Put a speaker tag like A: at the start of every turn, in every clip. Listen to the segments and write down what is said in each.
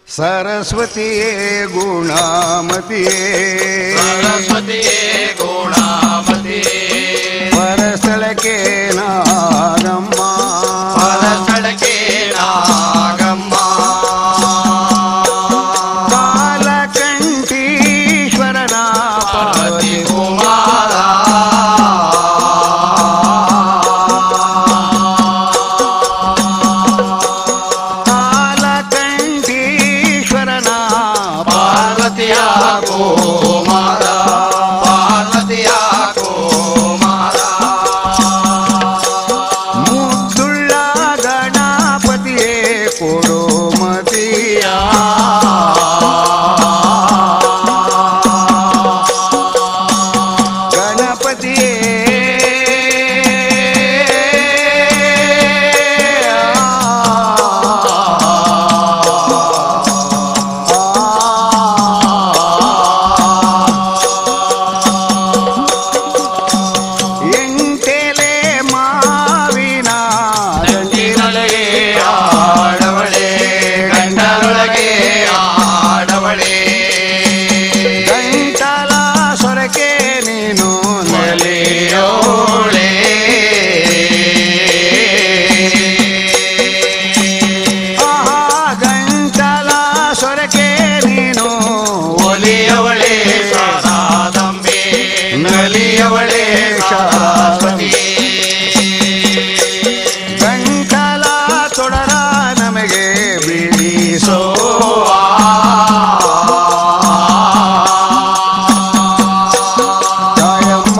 A: ಸರಸ್ವತಿಯೇ ಗುಣಮತಿಯೇ
B: ಸರಸ್ವತಿಯೇ ಗುಣಮತಿಯೇ
A: ಪರಸ್ಥಳಕ್ಕೆ ನಾಗಮ್ಮ
B: ಪರಸ್ಥಳಕ್ಕೆ ನಾಗಮ್ಮ
A: ಕಾಲಕಂಠೀಶ್ವರನ
B: ಪಾರ್ವತಿ
A: ಪಾರ್ವತಿ
B: ಕುಮಾರ
A: ಕಾಲಕಂಠೀಶ್ವರನ
B: ಪಾರ್ವತಿಯ ಕುಮಾರ ಪಾರ್ವತಿಯ ಕುಮಾರ
A: ಮುದ್ದುಳ್ಳ ಗಣಪತಿಯೇ ಕೊಡು ಮತಿಯ ಗಣಪತಿಯೇ ಎಂಟೆಲೆ ಮಾವಿನ
B: ಗಂಡಿನೊಳಗೆ ಆಡವಳೆ ಗಂಡನೊಳಗೆ ಆಡವಳೆ
A: ಗಂಟಲ ಸೊರಕೆ ನೀನು
B: ನಲಿಯೋಳೆ
A: ಆಹಾ ಗಂಟಲ ಸೊರಕೆ ನೀನು
B: ಒಲಿಯವಳೆ ಶಾರದಾಂಬೆ ನಲಿಯವಳೆ ಶಾರಸ್ವತಿ
A: ಗಂಟಲ ತೊಡರ ನಮಗೆ ಬಿಡಿಸೋ ತಾಯಮ್ಮ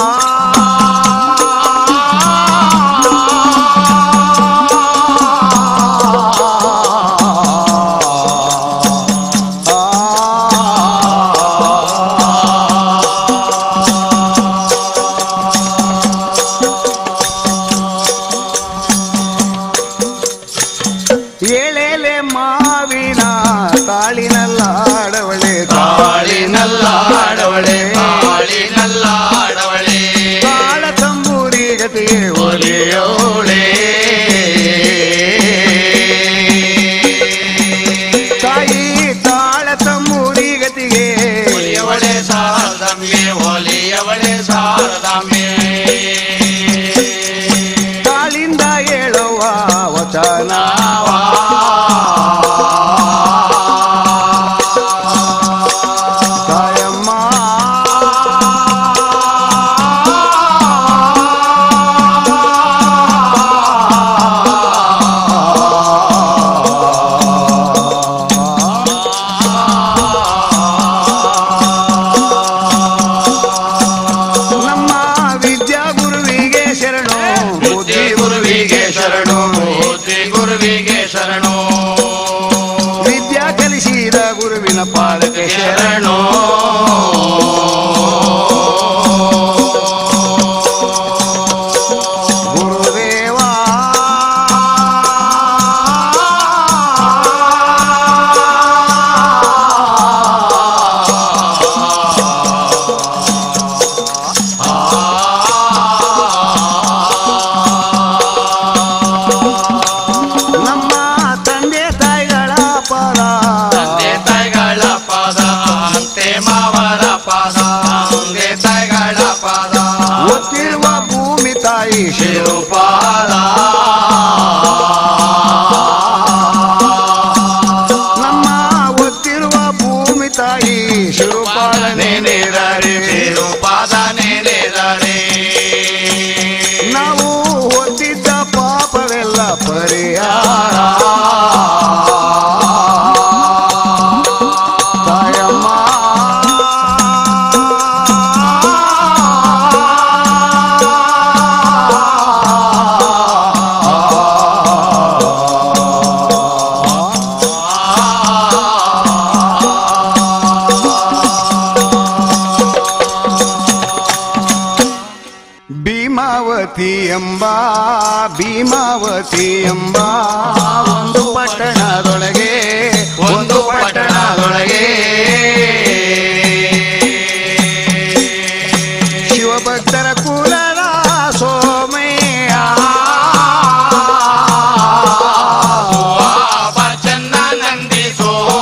A: ಏಳೆಲೆ ಮಾವಿನ ತಾಳಿನಲ್ಲಾಡವಳೆ
B: ತಾಳಿನಲ್ಲಾಡವಳೆ ತಾಳಿನಲ್ಲಾಡವಳೆ
A: ತಾಳ ತಂಬೂರಿ ಗತಿಗೆ
B: ಒಲಿಯೋಳೆ
A: ತಾಯಿ ತಾಳ ತಂಬೂರಿ ಗತಿಗೆ
B: ಒಲಿಯವಳೆ ಶಾರದಾಂಬೆ ಒಲಿಯವಳೆ ಶಾರದಾಂಬೆ
A: ತಾಳಿಂದ ಹೇಳುವ ವಚನ ತಾಯಮ್ಮ ನಮ್ಮ ವಿದ್ಯಾ ಗುರುವಿಗೆ ಶರಣು
B: ಬುದ್ಧಿ ಗುರುವಿಗೆ ಶರಣು ಬುದ್ಧಿ ಗುರುವಿಗೆ ಶರಣು
A: ವಿದ್ಯಾ ಕಲಿಸಿದ ಗುರುವಿನ ಪಾದಕ್ಕೆ ಶರಣು
B: ಶರಣು
A: ಗುರುದೇವ ನಮ್ಮ ತಂದೆ ತಾಯಿಗಳ ಪರ
B: ತಂದೆ ತಾಯಿಗಳ ಪಾದ ಅಂತೆ ಮಾವರ ಪಾದ ತಂದೆ ತಾಯಿಗಳ ಪಾದ
A: ಒತ್ತಿರುವ ಭೂಮಿ ತಾಯಿ ಶಿರು
B: ಶಿರುಪಾದ
A: ನಮ್ಮ ಒತ್ತಿರುವ ಭೂಮಿ ತಾಯಿ ಶಿರುಪಾಲನೆ
B: ನೆನೆದರೆ ಶಿರುಪಾದ ನೆನೆದರೆ
A: ನಾವು ಹೊತ್ತಿದ್ದ ಪಾಪವೆಲ್ಲ ಪರಿಹಾರ ತಾಯಮ್ಮ ಭೀಮಾವತಿ ಎಂಬ ಭೀಮಾವತಿ ಎಂಬ ಒಂದು ಪಟ್ಟಣದೊಳಗೆ
B: ಒಂದು ಪಟ್ಟಣದೊಳಗೆ
A: ಶಿವಭಕ್ತರ ಕುಲದ ಸೋಮಯ್ಯ
B: ಚೆನ್ನ ನಂದಿ ಸೋ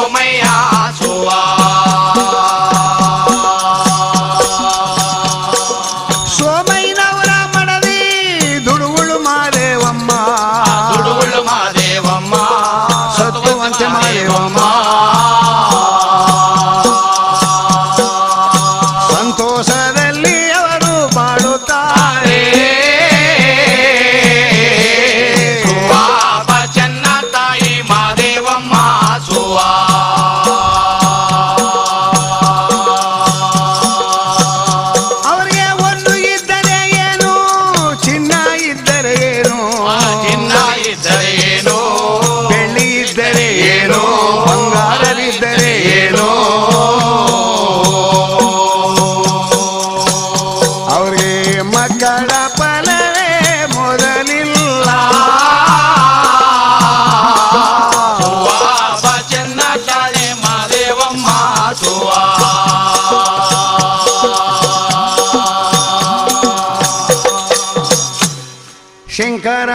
A: ಶಂಕರ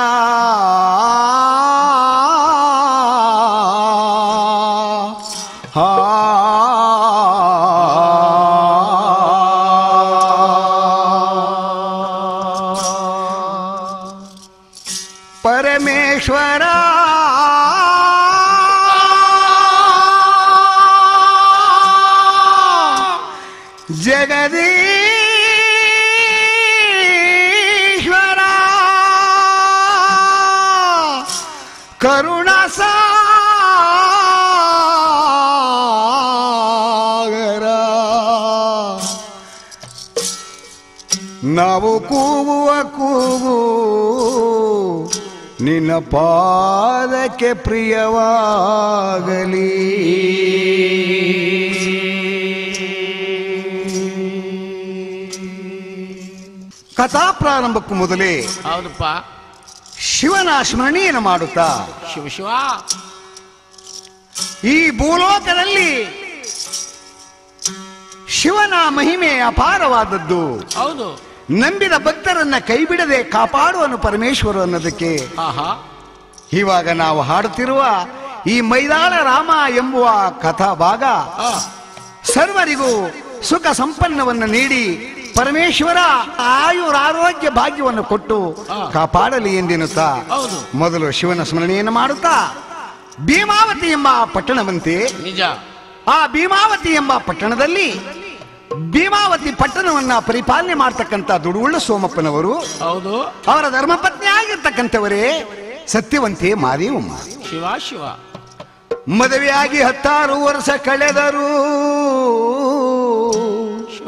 A: ಹಾ ಪರಮೇಶ್ವರ ಜಗದೀಶ್ವರ ಕರುಣಸಾಗರ ನಾವು ಕೂಗುವ ಕೂಗು ನಿನ್ನ ಪಾದಕ್ಕೆ ಪ್ರಿಯವಾಗಲಿ ಕಥಾ ಪ್ರಾರಂಭಕ್ಕೂ ಮೊದಲೇ
B: ಹೌದಪ್ಪ
A: ಶಿವನ ಸ್ಮರಣೆಯನ್ನು ಮಾಡುತ್ತಾ
B: ಶಿವ ಶಿವ
A: ಈ ಭೂಲೋಕದಲ್ಲಿ ಶಿವನ ಮಹಿಮೆ ಅಪಾರವಾದದ್ದು
B: ಹೌದು
A: ನಂಬಿದ ಭಕ್ತರನ್ನ ಕೈಬಿಡದೆ ಕಾಪಾಡುವನು ಪರಮೇಶ್ವರ ಅನ್ನೋದಕ್ಕೆ
B: ಆಹಾ
A: ಇವಾಗ ನಾವು ಹಾಡುತ್ತಿರುವ ಈ ಮೈದಾನ ರಾಮ ಎಂಬುವ ಕಥಾ ಭಾಗ
B: ಆ,
A: ಸರ್ವರಿಗೂ ಸುಖ ಸಂಪನ್ನವನ್ನು ನೀಡಿ ಪರಮೇಶ್ವರ ಆಯುರಾರೋಗ್ಯ ಭಾಗ್ಯವನ್ನು ಕೊಟ್ಟು
B: ಆ.
A: ಕಾಪಾಡಲಿ ಎಂದೆನ್ನುತ್ತಾ
B: ಹೌದು
A: ಮೊದಲು ಶಿವನ ಸ್ಮರಣೆಯನ್ನು ಮಾಡುತ್ತಾ ಭೀಮಾವತಿ ಎಂಬ ಪಟ್ಟಣವಂತೆ
B: ನಿಜ
A: ಆ ಭೀಮಾವತಿ ಎಂಬ ಪಟ್ಟಣದಲ್ಲಿ ಭೀಮಾವತಿ ಪಟ್ಟಣವನ್ನ ಪರಿಪಾಲನೆ ಮಾಡ್ತಕ್ಕಂಥ ದುಡುವುಳ್ಳ ಸೋಮಪ್ಪನವರು
B: ಹೌದು
A: ಅವರ ಧರ್ಮಪತ್ನಿ ಆಗಿರ್ತಕ್ಕಂಥವರೇ ಸತ್ಯವಂತೆ ಮಾದೇವಮ್ಮ
B: ಶಿವ ಶಿವ
A: ಮದುವೆಯಾಗಿ ಹತ್ತಾರು ವರ್ಷ ಕಳೆದರು
B: ಶಿವ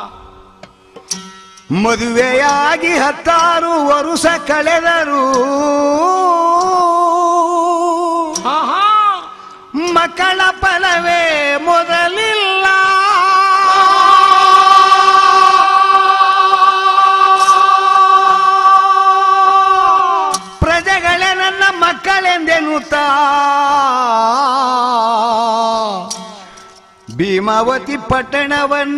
A: ಮದುವೆಯಾಗಿ ಹತ್ತಾರು ವರ್ಷ ಕಳೆದರು
B: ಆಹಾ
A: ಮಕ್ಕಳ ಫಲವೇ ಮೊದಲಿಲ್ಲ ಪ್ರಜೆಗಳೇ ನನ್ನ ಮಕ್ಕಳೆಂದೆನ್ನುತ್ತಾ ಭೀಮಾವತಿ ಪಟ್ಟಣವನ್ನ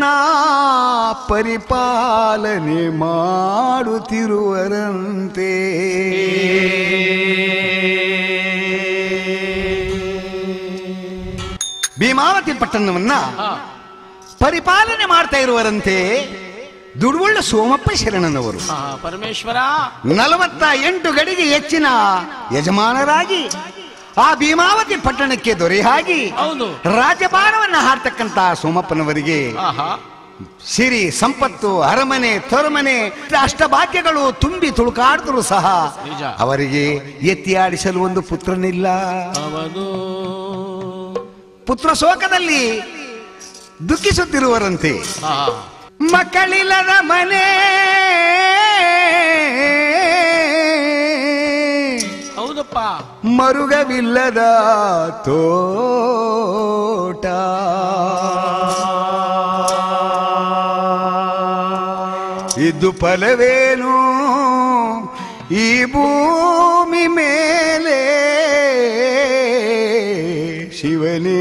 A: ಪರಿಪಾಲನೆ ಮಾಡುತ್ತಿರುವರಂತೆ ಭೀಮಾವತಿ ಪಟ್ಟಣವನ್ನ
B: ಆ,
A: ಪರಿಪಾಲನೆ ಮಾಡ್ತಾ ಇರುವರಂತೆ ದುಡ್ವುಳ್ಳ ಸೋಮಪ್ಪ ಶರಣನವರು
B: ಆ, ಪರಮೇಶ್ವರ
A: ನಲವತ್ತ ಎಂಟು ಗಡಿಗೆ ಹೆಚ್ಚಿನ ಯಜಮಾನರಾಗಿ ಆ ಭೀಮಾವತಿ ಪಟ್ಟಣಕ್ಕೆ ದೊರೆಯಾಗಿ
B: ಹೌದು
A: ರಾಜ್ಯಭಾರವನ್ನ ಹಾಡ್ತಕ್ಕಂತ ಸೋಮಪ್ಪನವರಿಗೆ
B: ಆಹಾ
A: ಸಿರಿ ಸಂಪತ್ತು ಅರಮನೆ ತೊರಮನೆ ಅಷ್ಟಭಾಗ್ಯಗಳು ತುಂಬಿ ತುಳುಕಾಡಿದ್ರು ಸಹ
B: ನಿಜ.
A: ಅವರಿಗೆ ಎತ್ತಿ ಆಡಿಸಲು ಒಂದು ಪುತ್ರನಿಲ್ಲ
B: ಹೌದು
A: ಪುತ್ರ ಶೋಕದಲ್ಲಿ ದುಃಖಿಸುತ್ತಿರುವರಂತೆ
B: ಆಹಾ
A: ಮಕ್ಕಳಿಲ್ಲದ ಮನೆ
B: ಹೌದಪ್ಪ
A: ಮರುಗವಿಲ್ಲದ ತೋಟ ಇದ್ದು ಫಲವೇನು ಈ ಭೂಮಿ ಮೇಲೆ ಶಿವನೇ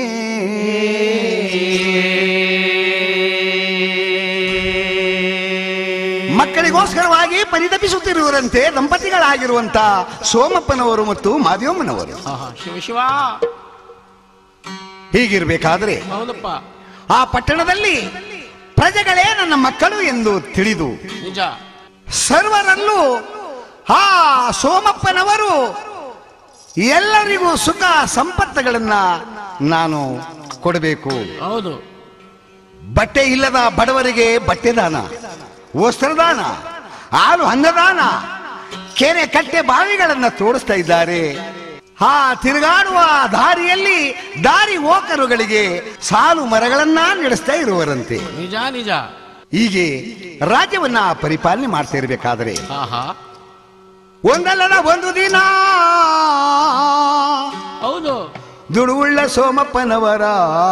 A: ಮಕ್ಕಳಿಗೋಸ್ಕರವಾಗಿ ಪರಿತಪಿಸುತ್ತಿರುವರಂತೆ ದಂಪತಿಗಳಾಗಿರುವಂತ ಸೋಮಪ್ಪನವರು ಮತ್ತು ಮಾದೇವಮ್ಮನವರು
B: ಆಹಾ ಶಿವ ಶಿವ
A: ಹೀಗಿರ್ಬೇಕಾದ್ರೆ
B: ಹೌದಪ್ಪ
A: ಆ ಪಟ್ಟಣದಲ್ಲಿ ಪ್ರಜೆಗಳೇ ನನ್ನ ಮಕ್ಕಳು ಎಂದು ತಿಳಿದು
B: ನಿಜ
A: ಸರ್ವರಲ್ಲೂ ಆ ಸೋಮಪ್ಪನವರು ಎಲ್ಲರಿಗೂ ಸುಖ ಸಂಪತ್ತುಗಳನ್ನ ನಾನು ಕೊಡಬೇಕು
B: ಹೌದು
A: ಬಟ್ಟೆ ಇಲ್ಲದ ಬಡವರಿಗೆ ಬಟ್ಟೆ ದಾನ ವಸ್ತ್ರದಾನ ಹಾಲು ಅನ್ನದಾನ ಕೆರೆ ಕಟ್ಟೆ ಬಾವಿಗಳನ್ನ ತೋರಿಸ್ತಾ ಇದ್ದಾರೆ ಆ ತಿರುಗಾಡುವ ದಾರಿಯಲ್ಲಿ ದಾರಿ ಹೋಕರುಗಳಿಗೆ ಸಾಲು ಮರಗಳನ್ನ ನಡೆಸ್ತಾ ಇರುವರಂತೆ
B: ನಿಜ ನಿಜ
A: ಹೀಗೆ ರಾಜ್ಯವನ್ನ ಪರಿಪಾಲನೆ ಮಾಡ್ತಾ ಇರಬೇಕಾದ್ರೆ
B: ಆಹಾ
A: ಒಂದಲ್ಲದ ಒಂದು ದಿನ
B: ಹೌದು
A: ದುಡುವುಳ್ಳ ಸೋಮಪ್ಪನವರ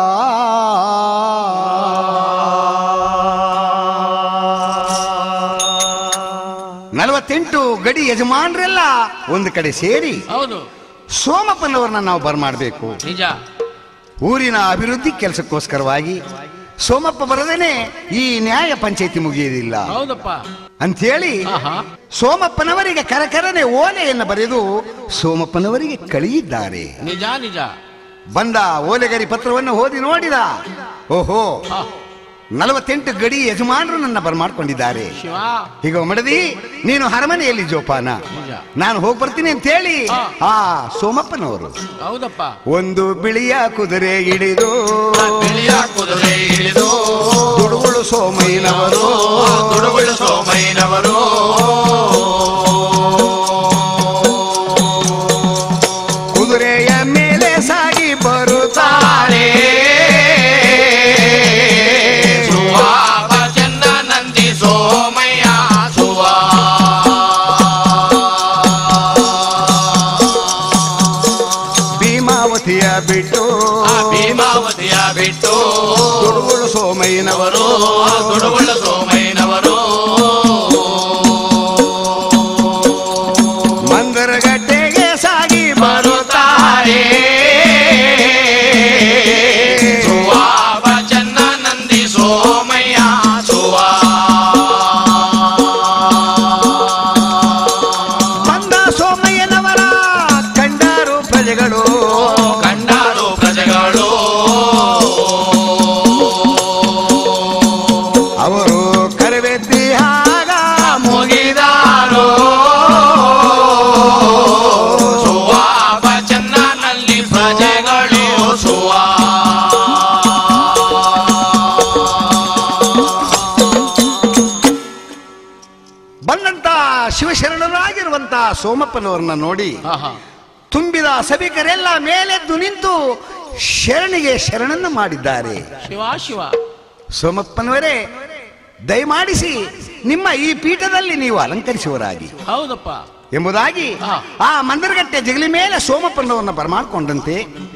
A: ನಲವತ್ತೆಂಟು ಗಡಿ ಯಜಮಾನರೆಲ್ಲ ಒಂದು ಕಡೆ ಸೇರಿ
B: ಹೌದು
A: ಸೋಮಪ್ಪನವರನ್ನ ನಾವು ಬರಮಾಡಬೇಕು
B: ನಿಜ
A: ಊರಿನ ಅಭಿವೃದ್ಧಿ ಕೆಲಸಕ್ಕೋಸ್ಕರವಾಗಿ ಸೋಮಪ್ಪ ಬರದೇನೆ ಈ ನ್ಯಾಯ ಪಂಚಾಯತಿ ಮುಗಿಯುವುದಿಲ್ಲ
B: ಹೌದಪ್ಪ
A: ಅಂಥೇಳಿ
B: ಆಹಾ
A: ಸೋಮಪ್ಪನವರಿಗೆ ಕರಕರನೆ ಓಲೆಯನ್ನು ಬರೆದು ಸೋಮಪ್ಪನವರಿಗೆ ಕಳಿಯಿದ್ದಾರೆ
B: ನಿಜ ನಿಜ
A: ಬಂದ ಓಲೆಗರಿ ಪತ್ರವನ್ನು ಓದಿ ನೋಡಿದ ಓಹೋ
B: ಆ,
A: ನಲವತ್ತೆಂಟು ಗಡಿ ಯಜಮಾನರು ನನ್ನ ಬರಮಾಡ್ಕೊಂಡಿದ್ದಾರೆ
B: ಶಿವ
A: ಈಗ ಮಡದಿ ನೀನು ಅರಮನೆಯಲ್ಲಿ ಜೋಪಾನ
B: ನಿಜ
A: ನಾನು ಹೋಗಿ ಬರ್ತೀನಿ ಅಂತೇಳಿ
B: ಆ.
A: ಆ ಸೋಮಪ್ಪನವರು
B: ಹೌದಪ್ಪ
A: ಒಂದು ಬಿಳಿಯ ಕುದುರೆ ಹಿಡಿದು
C: ಬಿಳಿಯ ಕುದುರೆ ಇಳಿದು
A: ದುಡುಗುಳು ಸೋಮಯ್ಯನವರು
C: ತುಡುಗುಳು ಸೋಮಯ್ಯನವರು
A: ಕುದುರೆಯ ಮೇಲೆ ಸಾಗಿ ಬರುತ್ತಾರೆ
C: ಸುವಾಪ ಚಂದ ನಂದಿ ಸೋಮಯ್ಯ ಸುವಾ
A: ಭೀಮಾವತಿಯ ಬಿಟ್ಟು
C: ಆ ಭೀಮಾವತಿಯ ಬಿಟ್ಟು
A: ದುಡುಗುಳು ಸೋಮಯ್ಯನವರು
C: ಅವರು ತುಡುಗುಳು ಸೋಮಯ್ಯನವರು
A: ಮಂದರಗಟ್ಟೆಗೆ ಸಾಗಿ
C: ಬರುತ್ತಾರೆ ಸುವಾಪ ಚಂದ ನಂದಿ ಸೋಮಯ್ಯ ಸುವಾ
A: ಬಂದ ಸೋಮಯ್ಯನವರ ಕಂಡಾರು ಪ್ರಜೆಗಳು
C: ಕಂಡಾರು ಪ್ರಜೆಗಳು
A: ಅವರು ಕರವೆತ್ತಿ ಆಗ
C: ಮುಗಿದಾರೋ ಸುವಾಪ ಚನ್ನನಲ್ಲಿ ಪ್ರಜೆಗಳು ಸುವಾ
A: ಬಂದಂತ ಶಿವಶರಣರಾಗಿರುವಂತ ಸೋಮಪ್ಪನವರನ್ನ ನೋಡಿ
B: ಆಹಾ
A: ತುಂಬಿದ ಸಭಿಕರೆಲ್ಲ ಮೇಲೆದ್ದು ನಿಂತು ಶರಣಿಗೆ ಶರಣನ್ನ ಮಾಡಿದ್ದಾರೆ
B: ಶಿವ ಶಿವ
A: ಸೋಮಪ್ಪನವರೇ ದಯಮಾಡಿಸಿ ನಿಮ್ಮ ಈ ಪೀಠದಲ್ಲಿ ನೀವು ಅಲಂಕರಿಸುವರಾಗಿ
B: ಹೌದಪ್ಪ
A: ಎಂಬುದಾಗಿ
B: ಹಾ.
A: ಆ ಮಂದಿರಗಟ್ಟೆ ಜಗಲಿ ಮೇಲೆ ಸೋಮಪ್ಪನವರನ್ನ ಬರಮಾಡ್ಕೊಂಡಂತೆ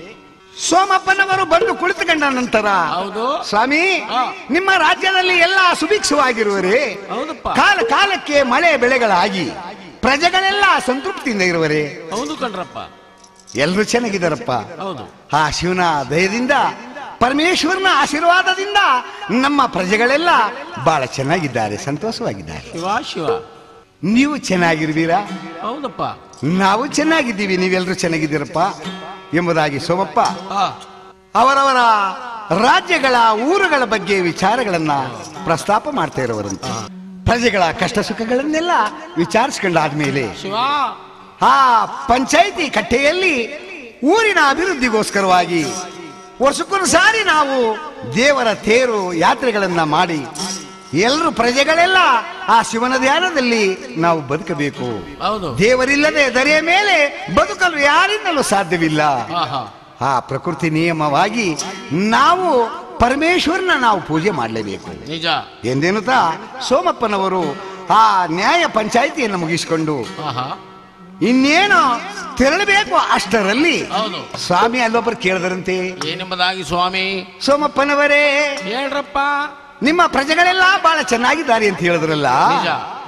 A: ಸೋಮಪ್ಪನವರು ಬಂದು ಕುಳಿತುಕೊಂಡ ನಂತರ
B: ಹೌದು
A: ಸ್ವಾಮಿ
B: ಹಾ.
A: ನಿಮ್ಮ ರಾಜ್ಯದಲ್ಲಿ ಎಲ್ಲ ಸುಭಿಕ್ಷವಾಗಿರುವರೇ
B: ಹೌದಪ್ಪ
A: ಕಾಲ ಕಾಲಕ್ಕೆ ಮಳೆ ಬೆಳೆಗಳಾಗಿ ಪ್ರಜೆಗಳೆಲ್ಲ ಸಂತೃಪ್ತಿಯಿಂದ ಇರುವರೇ
B: ಹೌದು ಕಣ್ರಪ್ಪ
A: ಎಲ್ಲರೂ ಚೆನ್ನಾಗಿದ್ದಾರಪ್ಪ
B: ಹೌದು
A: ಆ ಶಿವನ ದಯದಿಂದ ಪರಮೇಶ್ವರನ ಆಶೀರ್ವಾದದಿಂದ ನಮ್ಮ ಪ್ರಜೆಗಳೆಲ್ಲ ಬಹಳ ಚೆನ್ನಾಗಿದ್ದಾರೆ ಸಂತೋಷವಾಗಿದ್ದಾರೆ
B: ಶಿವ ಶಿವ
A: ನೀವು ಚೆನ್ನಾಗಿರುವೀರಾ
B: ಹೌದಪ್ಪ
A: ನಾವು ಚೆನ್ನಾಗಿದ್ದೀವಿ ನೀವೆಲ್ಲರೂ ಚೆನ್ನಾಗಿದ್ದೀರಪ್ಪ ಎಂಬುದಾಗಿ ಸೋಮಪ್ಪ
B: ಆ
A: ಅವರವರ ರಾಜ್ಯಗಳ ಊರುಗಳ ಬಗ್ಗೆ ವಿಚಾರಗಳನ್ನ ಪ್ರಸ್ತಾಪ ಮಾಡ್ತಾ ಇರೋರಂತೆ ಪ್ರಜೆಗಳ ಕಷ್ಟ ಸುಖಗಳನ್ನೆಲ್ಲ ವಿಚಾರಿಸ್ಕೊಂಡಾದ್ಮೇಲೆ
B: ಶಿವ
A: ಆ ಪಂಚಾಯಿತಿ ಕಟ್ಟೆಯಲ್ಲಿ ಊರಿನ ಅಭಿವೃದ್ಧಿಗೋಸ್ಕರವಾಗಿ ವರ್ಷಕ್ಕೊಂದು ಸಾರಿ ನಾವು ದೇವರ ತೇರು ಯಾತ್ರೆಗಳನ್ನ ಮಾಡಿ ಎಲ್ಲರೂ ಪ್ರಜೆಗಳೆಲ್ಲ ಆ ಶಿವನ ಧ್ಯಾನದಲ್ಲಿ ನಾವು ಬದುಕಬೇಕು
B: ಹೌದು
A: ದೇವರಿಲ್ಲದೆ ದರೆಯ ಮೇಲೆ ಬದುಕಲು ಯಾರಿಂದಲೂ ಸಾಧ್ಯವಿಲ್ಲ
B: ಆಹಾ
A: ಆ ಪ್ರಕೃತಿ ನಿಯಮವಾಗಿ ನಾವು ಪರಮೇಶ್ವರನ ನಾವು ಪೂಜೆ ಮಾಡಲೇಬೇಕು
B: ನಿಜ
A: ಎಂದೇನುತ್ತಾ ಸೋಮಪ್ಪನವರು ಆ ನ್ಯಾಯ ಪಂಚಾಯಿತಿಯನ್ನು ಮುಗಿಸಿಕೊಂಡು
B: ಆಹಾ
A: ಇನ್ನೇನು ತೆರಳಬೇಕು ಅಷ್ಟರಲ್ಲಿ
B: ಹೌದು
A: ಸ್ವಾಮಿ ಅಲ್ಲೊಬ್ಬರು ಕೇಳಿದರಂತೆ
B: ಏನೆಂಬುದಾಗಿ ಸ್ವಾಮಿ
A: ಸೋಮಪ್ಪನವರೇ
B: ಹೇಳ್ರಪ್ಪ
A: ನಿಮ್ಮ ಪ್ರಜೆಗಳೆಲ್ಲ ಬಹಳ ಚೆನ್ನಾಗಿದ್ದಾರೆ ಅಂತ ಹೇಳಿದ್ರಲ್ಲ
B: ನಿಜ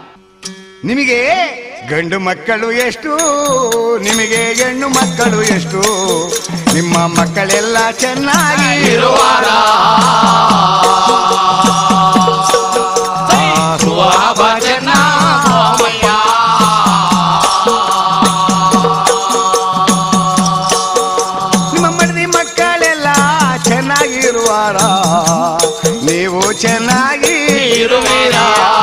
A: ನಿಮಗೆ ಗಂಡು ಮಕ್ಕಳು ಎಷ್ಟು ನಿಮಗೆ ಹೆಣ್ಣು ಮಕ್ಕಳು ಎಷ್ಟು ನಿಮ್ಮ ಮಕ್ಕಳೆಲ್ಲ ಚೆನ್ನಾಗಿ
C: ಇರುವಾರ ಸುವಾಪ ಚನ್ನ ಸೋಮಯ್ಯ
A: ನಿಮ್ಮ ಮಡದಿ ಮಕ್ಕಳೆಲ್ಲ ಚೆನ್ನಾಗಿರುವಾರ ನೀವು ಚೆನ್ನಾಗಿ
C: ಇರುವೀರ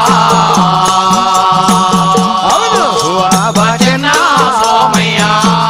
A: ಹೌದು
C: ಭಜನ ಸೋಮಯ್ಯ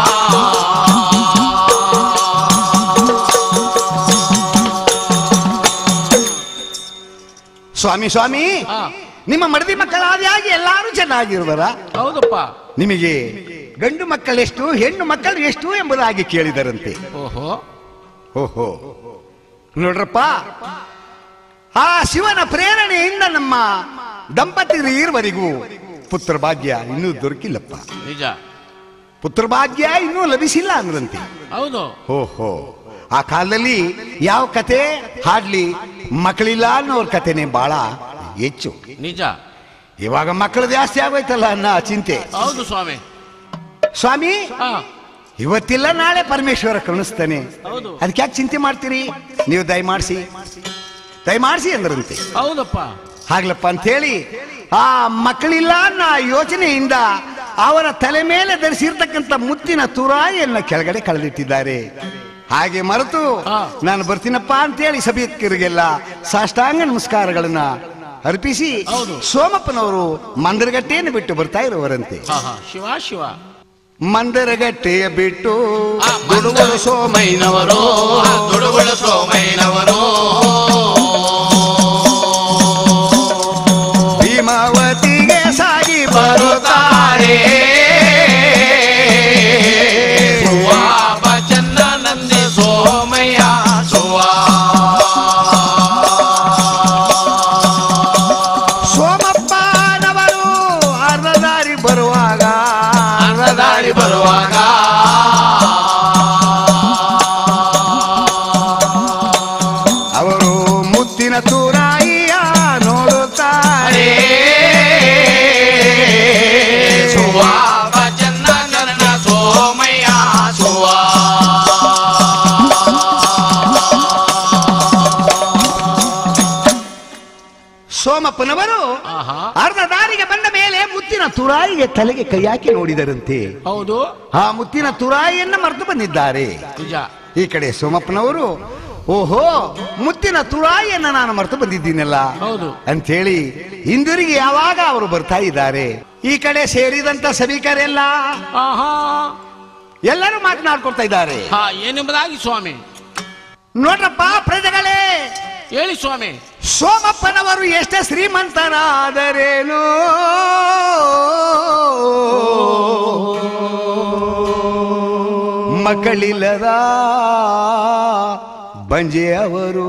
A: ಸ್ವಾಮಿ ಸ್ವಾಮಿ
B: ಆ
A: ನಿಮ್ಮ ಮಡದಿ ಮಕ್ಕಳಾದಿಯಾಗಿ ಎಲ್ಲಾರು ಚೆನ್ನಾಗಿರುವರ
B: ಹೌದಪ್ಪ
A: ನಿಮಗೆ ಗಂಡು ಮಕ್ಕಳೆಷ್ಟು ಹೆಣ್ಣು ಮಕ್ಕಳು ಎಷ್ಟು ಎಂಬುದಾಗಿ ಕೇಳಿದರಂತೆ
B: ಓಹೋ
A: ಓಹೋ ನೋಡ್ರಪ್ಪ ಆ ಶಿವನ ಪ್ರೇರಣೆಯಿಂದ ನಮ್ಮ ದಂಪತಿಯರಿವರೆಗೂ ಪುತ್ರ ಭಾಗ್ಯ ಇನ್ನೂ ದೊರಕಿಲ್ಲಪ್ಪ
B: ನಿಜ
A: ಪುತ್ರ ಭಾಗ್ಯ ಇನ್ನೂ ಲಭಿಸಿಲ್ಲ ಅಂದ್ರಂತೆ
B: ಹೌದು
A: ಓಹೋ ಆ ಕಾಲದಲ್ಲಿ ಯಾವ ಕತೆ ಹಾಡ್ಲಿ ಮಕ್ಕಳಿಲ್ಲ ಅನ್ನೋರ್ ಕತೆನೆ ಬಹಳ ಹೆಚ್ಚು
B: ನಿಜ
A: ಇವಾಗ ಮಕ್ಕಳು ಜಾಸ್ತಿ ಆಗೋಯ್ತಲ್ಲ ಅನ್ನೋ ಚಿಂತೆ
B: ಹೌದು ಸ್ವಾಮಿ
A: ಸ್ವಾಮಿ
B: ಆ
A: ಇವತ್ತಿಲ್ಲ ನಾಳೆ ಪರಮೇಶ್ವರ ಕರುಣಿಸ್ತಾನೆ
B: ಹೌದು
A: ಅದಕ್ಕೆ ಯಾಕೆ ಚಿಂತೆ ಮಾಡ್ತೀರಿ ನೀವು ದಯಮಾಡಿಸಿ ದಯಮಾಡಿಸಿ ಎಂದರಂತೆ
B: ಹೌದಪ್ಪ
A: ಆಗ್ಲಪ್ಪ ಅಂತ ಹೇಳಿ ಆ ಮಕ್ಕಳಿಲ್ಲ ಅನ್ನೋ ಯೋಚನೆಯಿಂದ ಅವರ ತಲೆ ಮೇಲೆ ಧರಿಸಿರ್ತಕ್ಕಂಥ ಮುತ್ತಿನ ತುರಾಯಿಯನ್ನ ಕೆಳಗಡೆ ಕಳೆದಿಟ್ಟಿದ್ದಾರೆ ಹಾಗೆ ಮರೆತು
B: ಹಾ.
A: ನಾನು ಬರ್ತೀನಪ್ಪ ಅಂತೇಳಿ ಸಭಿಕರಿಗೆಲ್ಲ ಸಾಷ್ಟಾಂಗ ನಮಸ್ಕಾರಗಳನ್ನ ಅರ್ಪಿಸಿ
B: ಹೌದು.
A: ಸೋಮಪ್ಪನವರು ಮಂದರಗಟ್ಟೆಯನ್ನು ಬಿಟ್ಟು ಬರ್ತಾ ಇರುವರಂತೆ
B: ಹಾ ಹಾ ಶಿವ ಶಿವ
A: ಮಂದರಗಟ್ಟೆಯ ಬಿಟ್ಟು
C: ಆ
A: ದುಡುವರು ಸೋಮಯ್ಯನವರು
C: ಸೋಮೈನವರು ದುಡುಗಳು ಸೋಮೈನವರು
A: ಭೀಮಾವತಿಗೆ ಸಾಗಿ ಬರುತ್ತಾರೆ
C: ಬರುತ್ತಾರೆ ಸುವಾಪ ಚನ್ನ ನಂದಿ ಸೋಮಯ್ಯ ಸುವಾ
A: ಸೋಮಪ್ಪನವರು ಅರ್ಧ ದಾರಿ ಬರುವಾಗ
C: ಅರ್ಧ ದಾರಿ ಬರುವಾಗ
A: ಅವರು ಮುತ್ತಿನ ತೂರಾಯಿಯ ನೋಡುತ್ತಾರೆ
C: ಸುವಾಪ ಚನ್ನ ನನ್ನ ಸೋಮಯ್ಯ ಸುವಾ
A: ಸೋಮಪ್ಪನವರು
B: ಆಹಾ
A: ಅರ್ಧ ದಾರಿಗೆ ಬಂದ ಮೇಲೆ ಮುತ್ತಿನ ತುರಾಯಿಗೆ ತಲೆಗೆ ಕೈ ಹಾಕಿ ನೋಡಿದರಂತೆ
B: ಹೌದು
A: ಆ ಮುತ್ತಿನ ತುರಾಯಿಯನ್ನ ಮರೆತು ಬಂದಿದ್ದಾರೆ
B: ನಿಜ
A: ಈ ಕಡೆ ಸೋಮಪ್ಪನವರು ಓಹೋ ಮುತ್ತಿನ ತುರಾಯಿಯನ್ನ ನಾನು ಮರೆತು ಬಂದಿದ್ದೀನಲ್ಲ
B: ಹೌದು
A: ಅಂಥೇಳಿ ಹಿಂದಿರುಗಿ ಯಾವಾಗ ಅವರು ಬರ್ತಾ ಇದ್ದಾರೆ ಈ ಕಡೆ ಸೇರಿದಂತ ಸಭಿಕರೆಲ್ಲ
B: ಆಹಾ
A: ಎಲ್ಲರೂ ಮಾತನಾಡ್ಕೊಳ್ತಾ ಇದ್ದಾರೆ
B: ಹಾ ಏನೆಂಬುದಾಗಿ ಸ್ವಾಮಿ
A: ನೋಡ್ರಪ್ಪ ಪ್ರಜೆಗಳೇ
B: ಹೇಳಿ ಸ್ವಾಮಿ
A: ಸೋಮಪ್ಪನವರು ಎಷ್ಟೇ ಶ್ರೀಮಂತರಾದರೇನು ಮಕ್ಕಳಿಲ್ಲದ ಬಂಜೆ ಅವರು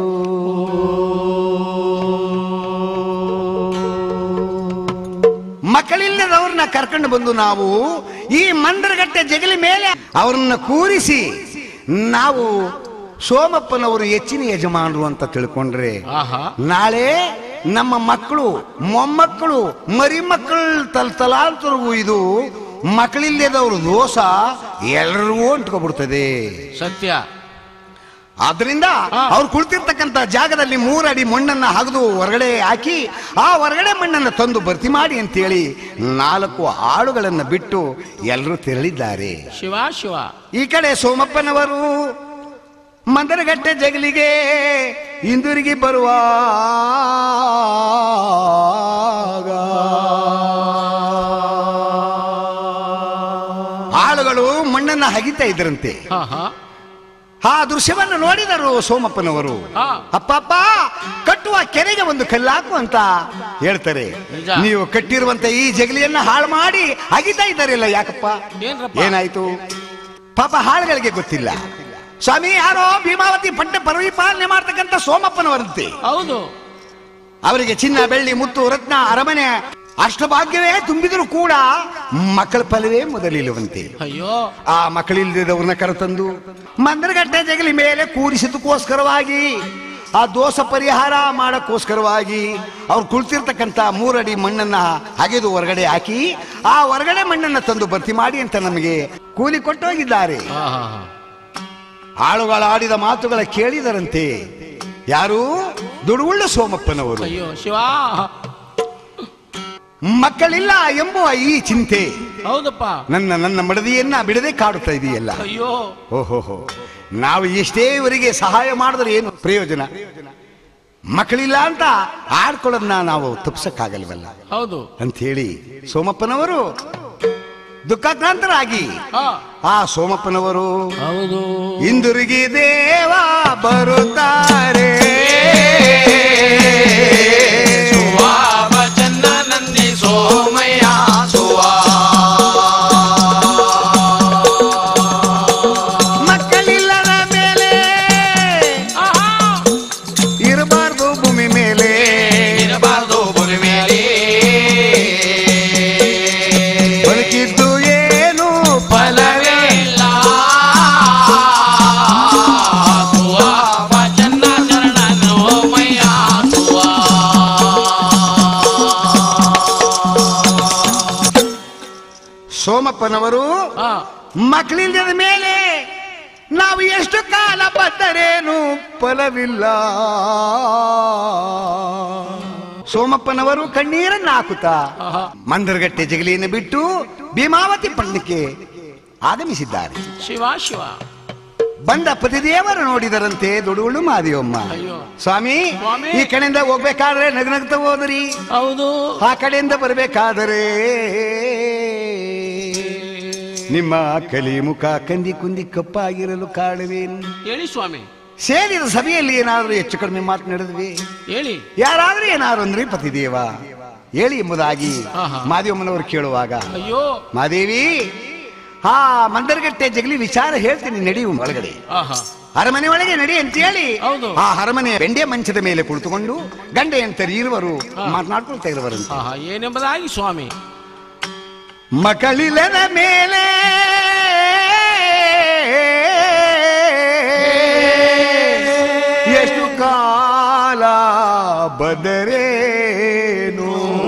A: ಮಕ್ಕಳಿಲ್ಲದವ್ರನ್ನ ಕರ್ಕೊಂಡು ಬಂದು ನಾವು ಈ ಮಂದರಗಟ್ಟೆ ಜಗಲಿ ಮೇಲೆ ಅವ್ರನ್ನ ಕೂರಿಸಿ ನಾವು ಸೋಮಪ್ಪನವರು ಹೆಚ್ಚಿನ ಯಜಮಾನರು ಅಂತ ತಿಳ್ಕೊಂಡ್ರೆ
B: ಆಹಾ
A: ನಾಳೆ ನಮ್ಮ ಮಕ್ಕಳು ಮೊಮ್ಮಕ್ಕಳು ಮರಿ ಮಕ್ಕಳು ತಲ್ ತಲಾಂತರವು ಇದು ಮಕ್ಕಳಿಲ್ಲದವ್ರ ದೋಷ ಎಲ್ಲರಿಗೂ ಅಂಟ್ಕೊಬಿಡ್ತದೆ
B: ಸತ್ಯ
A: ಆದ್ರಿಂದ
B: ಹಾ.
A: ಅವ್ರು ಕುಳಿತಿರ್ತಕ್ಕಂಥ ಜಾಗದಲ್ಲಿ ಮೂರಡಿ ಮಣ್ಣನ್ನ ಹಗದು ಹೊರಗಡೆ ಹಾಕಿ ಆ ಹೊರಗಡೆ ಮಣ್ಣನ್ನ ತಂದು ಭರ್ತಿ ಮಾಡಿ ಅಂತೇಳಿ ನಾಲ್ಕು ಆಳುಗಳನ್ನ ಬಿಟ್ಟು ಎಲ್ಲರೂ ತೆರಳಿದ್ದಾರೆ
B: ಶಿವ ಶಿವ
A: ಈ ಕಡೆ ಸೋಮಪ್ಪನವರು ಮಂದರಗಟ್ಟೆ ಜಗಲಿಗೆ ಹಿಂದಿರುಗಿ ಬರುವಾಗ ಆಳುಗಳು ಮಣ್ಣನ್ನ ಹಗಿತಾ ಇದ್ರಂತೆ
B: ಹಾ ಹಾ
A: ಆ ದೃಶ್ಯವನ್ನು ನೋಡಿದರು ಸೋಮಪ್ಪನವರು
B: ಹಾ.
A: ಅಪ್ಪಪ್ಪ ಕಟ್ಟುವ ಕೆರೆಗೆ ಒಂದು ಕಲ್ಲಾಕು ಅಂತ ಹೇಳ್ತಾರೆ
B: ನಿಜ.
A: ನೀವು ಕಟ್ಟಿರುವಂತ ಈ ಜಗಲಿಯನ್ನ ಹಾಳು ಮಾಡಿ ಅಗಿತಾ ಇದ್ದಾರಲ್ಲ ಯಾಕಪ್ಪ
B: ಏನ್ರಪ್ಪ?
A: ಏನಾಯ್ತು ಪಾಪ ಹಾಳುಗಳಿಗೆ ಗೊತ್ತಿಲ್ಲ ಸ್ವಾಮಿ ಯಾರೋ ಭೀಮಾವತಿ ಪಟ್ಟ ಪರವಿ ಪಾಲನೆ ಮಾಡ್ತಕ್ಕಂಥ ಸೋಮಪ್ಪನವರಂತೆ
B: ಹೌದು
A: ಅವರಿಗೆ ಚಿನ್ನ ಬೆಳ್ಳಿ ಮುತ್ತು ರತ್ನ ಅರಮನೆ ಅಷ್ಟಭಾಗ್ಯವೇ ತುಂಬಿದರೂ ಕೂಡ ಮಕ್ಕಳ ಫಲವೇ ಮೊದಲಿಲ್ಲವಂತೆ
B: ಅಯ್ಯೋ
A: ಆ ಮಕ್ಕಳಿಲ್ಲದವ್ರನ್ನ ಕರೆತಂದು ಮಂದರಗಟ್ಟೆ ಜಗಲಿ ಮೇಲೆ ಕೂರಿಸಿದಕ್ಕೋಸ್ಕರವಾಗಿ ಆ ದೋಷ ಪರಿಹಾರ ಮಾಡಕ್ಕೋಸ್ಕರವಾಗಿ ಅವ್ರು ಕುಳಿತಿರ್ತಕ್ಕಂಥ ಮೂರಡಿ ಮಣ್ಣನ್ನ ಅಗೆದು ಹೊರಗಡೆ ಹಾಕಿ ಆ ಹೊರಗಡೆ ಮಣ್ಣನ್ನ ತಂದು ಭರ್ತಿ ಮಾಡಿ ಅಂತ ನಮಗೆ ಕೂಲಿ ಕೊಟ್ಟೋಗಿದ್ದಾರೆ
B: ಹಾ ಹಾ ಹಾ
A: ಆಳುಗಳ ಆಡಿದ ಮಾತುಗಳ ಕೇಳಿದರಂತೆ ಯಾರು ದುಡುವುಳ್ಳ ಸೋಮಪ್ಪನವರು
B: ಅಯ್ಯೋ ಶಿವ
A: ಮಕ್ಕಳಿಲ್ಲ ಎಂಬುವ ಈ ಚಿಂತೆ
B: ಹೌದಪ್ಪ
A: ನನ್ನ ನನ್ನ ಮಡದಿಯನ್ನ ಬಿಡದೆ ಕಾಡುತ್ತಾ ಇದೆಯಲ್ಲ
B: ಅಯ್ಯೋ
A: ಓಹೋಹೋ ನಾವು ಎಷ್ಟೇ ಇವರಿಗೆ ಸಹಾಯ ಮಾಡಿದ್ರೆ ಏನು ಪ್ರಯೋಜನ ಮಕ್ಕಳಿಲ್ಲ ಅಂತ ಆಡ್ಕೊಳ್ಳೋದನ್ನ ನಾವು ತಪ್ಸಕ್ಕಾಗಲ್ವಲ್ಲ
B: ಹೌದು
A: ಅಂಥೇಳಿ ಸೋಮಪ್ಪನವರು ದುಃಖಾಕ್ರಾಂತರಾಗಿ
B: ಹಾ
A: ಆ ಸೋಮಪ್ಪನವರು
B: ಹೌದು
A: ಹಿಂದಿರುಗಿ ದೇವ ಬರುತ್ತಾರೆ
C: ಸುವಾಪ ಚನ್ನ ನಂದಿ ಸೋಮಯ್ಯ ಸುವಾ
A: ಮಕ್ಕಳಿಲ್ಲದ ಮೇಲೆ
B: ಆಹಾ
A: ಇರಬಾರ್ದು ಭೂಮಿ ಮೇಲೆ
C: ಇರಬಾರ್ದು ಭೂಮಿ ಮೇಲೆ
A: ಬದುಕಿದ್ದು ಏನು
C: ಫಲವೇ ಇಲ್ಲ ಸುವಾಪ ಚನ್ನ ಶರಣ ಸೋಮಯ್ಯ ಸುವಾ
A: ಸೋಮಪ್ಪನವರು
B: ಹಾ
A: ಮಕ್ಕಳಿಲ್ಲದ ಮೇಲೆ ನಾವು ಎಷ್ಟು ಕಾಲ ಬದ್ದರೇನು ಫಲವಿಲ್ಲ ಸೋಮಪ್ಪನವರು ಕಣ್ಣೀರನ್ನ ಹಾಕುತ್ತಾ
B: ಆಹಾ.
A: ಮಂದರಗಟ್ಟೆ ಜಗಲಿಯನ್ನು ಬಿಟ್ಟು ಭೀಮಾವತಿ ಪಟ್ಟಣಕ್ಕೆ ಆಗಮಿಸಿದ್ದಾರೆ
B: ಶಿವ ಶಿವ
A: ಬಂದ ಪತಿದೇವರು ನೋಡಿದರಂತೆ ದೊಡುಗಳು ಮಾದಿಯಮ್ಮ
B: ಅಯ್ಯೋ
A: ಸ್ವಾಮಿ
B: ಸ್ವಾಮಿ.
A: ಈ ಕಡೆಯಿಂದ ಹೋಗ್ಬೇಕಾದ್ರೆ ನಗನಗ್ತ ಹೋದ್ರಿ
B: ಹೌದು
A: ಆ ಕಡೆಯಿಂದ ಬರಬೇಕಾದರೆ ನಿಮ್ಮ ಕಲಿ ಮುಖ ಕಂದಿ ಕುಂದಿ ಕಪ್ಪಾಗಿರಲು ಕಾರಣವೇನು
B: ಹೇಳಿ ಸ್ವಾಮಿ
A: ಸೇರಿದ ಸಭೆಯಲ್ಲಿ ಏನಾದರೂ ಹೆಚ್ಚು ಕಡಿಮೆ ಮಾತನಾಡಿದ್ವಿ
B: ಹೇಳಿ
A: ಯಾರಾದ್ರೂ ಏನಾದ್ರು ಅಂದ್ರಿ ಪತಿದೇವ ಹೇಳಿ ಎಂಬುದಾಗಿ
B: ಆಹಾ.
A: ಮಾದೇವಮ್ಮನವರು ಕೇಳುವಾಗ
B: ಅಯ್ಯೋ
A: ಮಾದೇವಿ ಹಾ ಮಂದರಗಟ್ಟೆ ಜಗಲಿ ವಿಚಾರ ಹೇಳ್ತೀನಿ ನಡಿ ಒಳಗಡೆ
B: ಆಹಾ
A: ಅರಮನೆ ಒಳಗೆ ನಡಿ ಅಂತ ಹೇಳಿ
B: ಹೌದು.
A: ಆ ಅರಮನೆ ಬೆಂಡೆ ಮಂಚದ ಮೇಲೆ ಕುಳಿತುಕೊಂಡು ಗಂಡ ಹೆಂಡತರು ಇರುವರು ಮಾತನಾಡ್ಕೊಳ್ತಾ ಇರುವರಂತೆ
B: ಆಹಾ ಏನೆಂಬುದಾಗಿ ಸ್ವಾಮಿ
A: ಮಕ್ಕಳಿಲ್ಲದ ಮೇಲೆ ಎಷ್ಟು ಕಾಲ ಬದರೇನು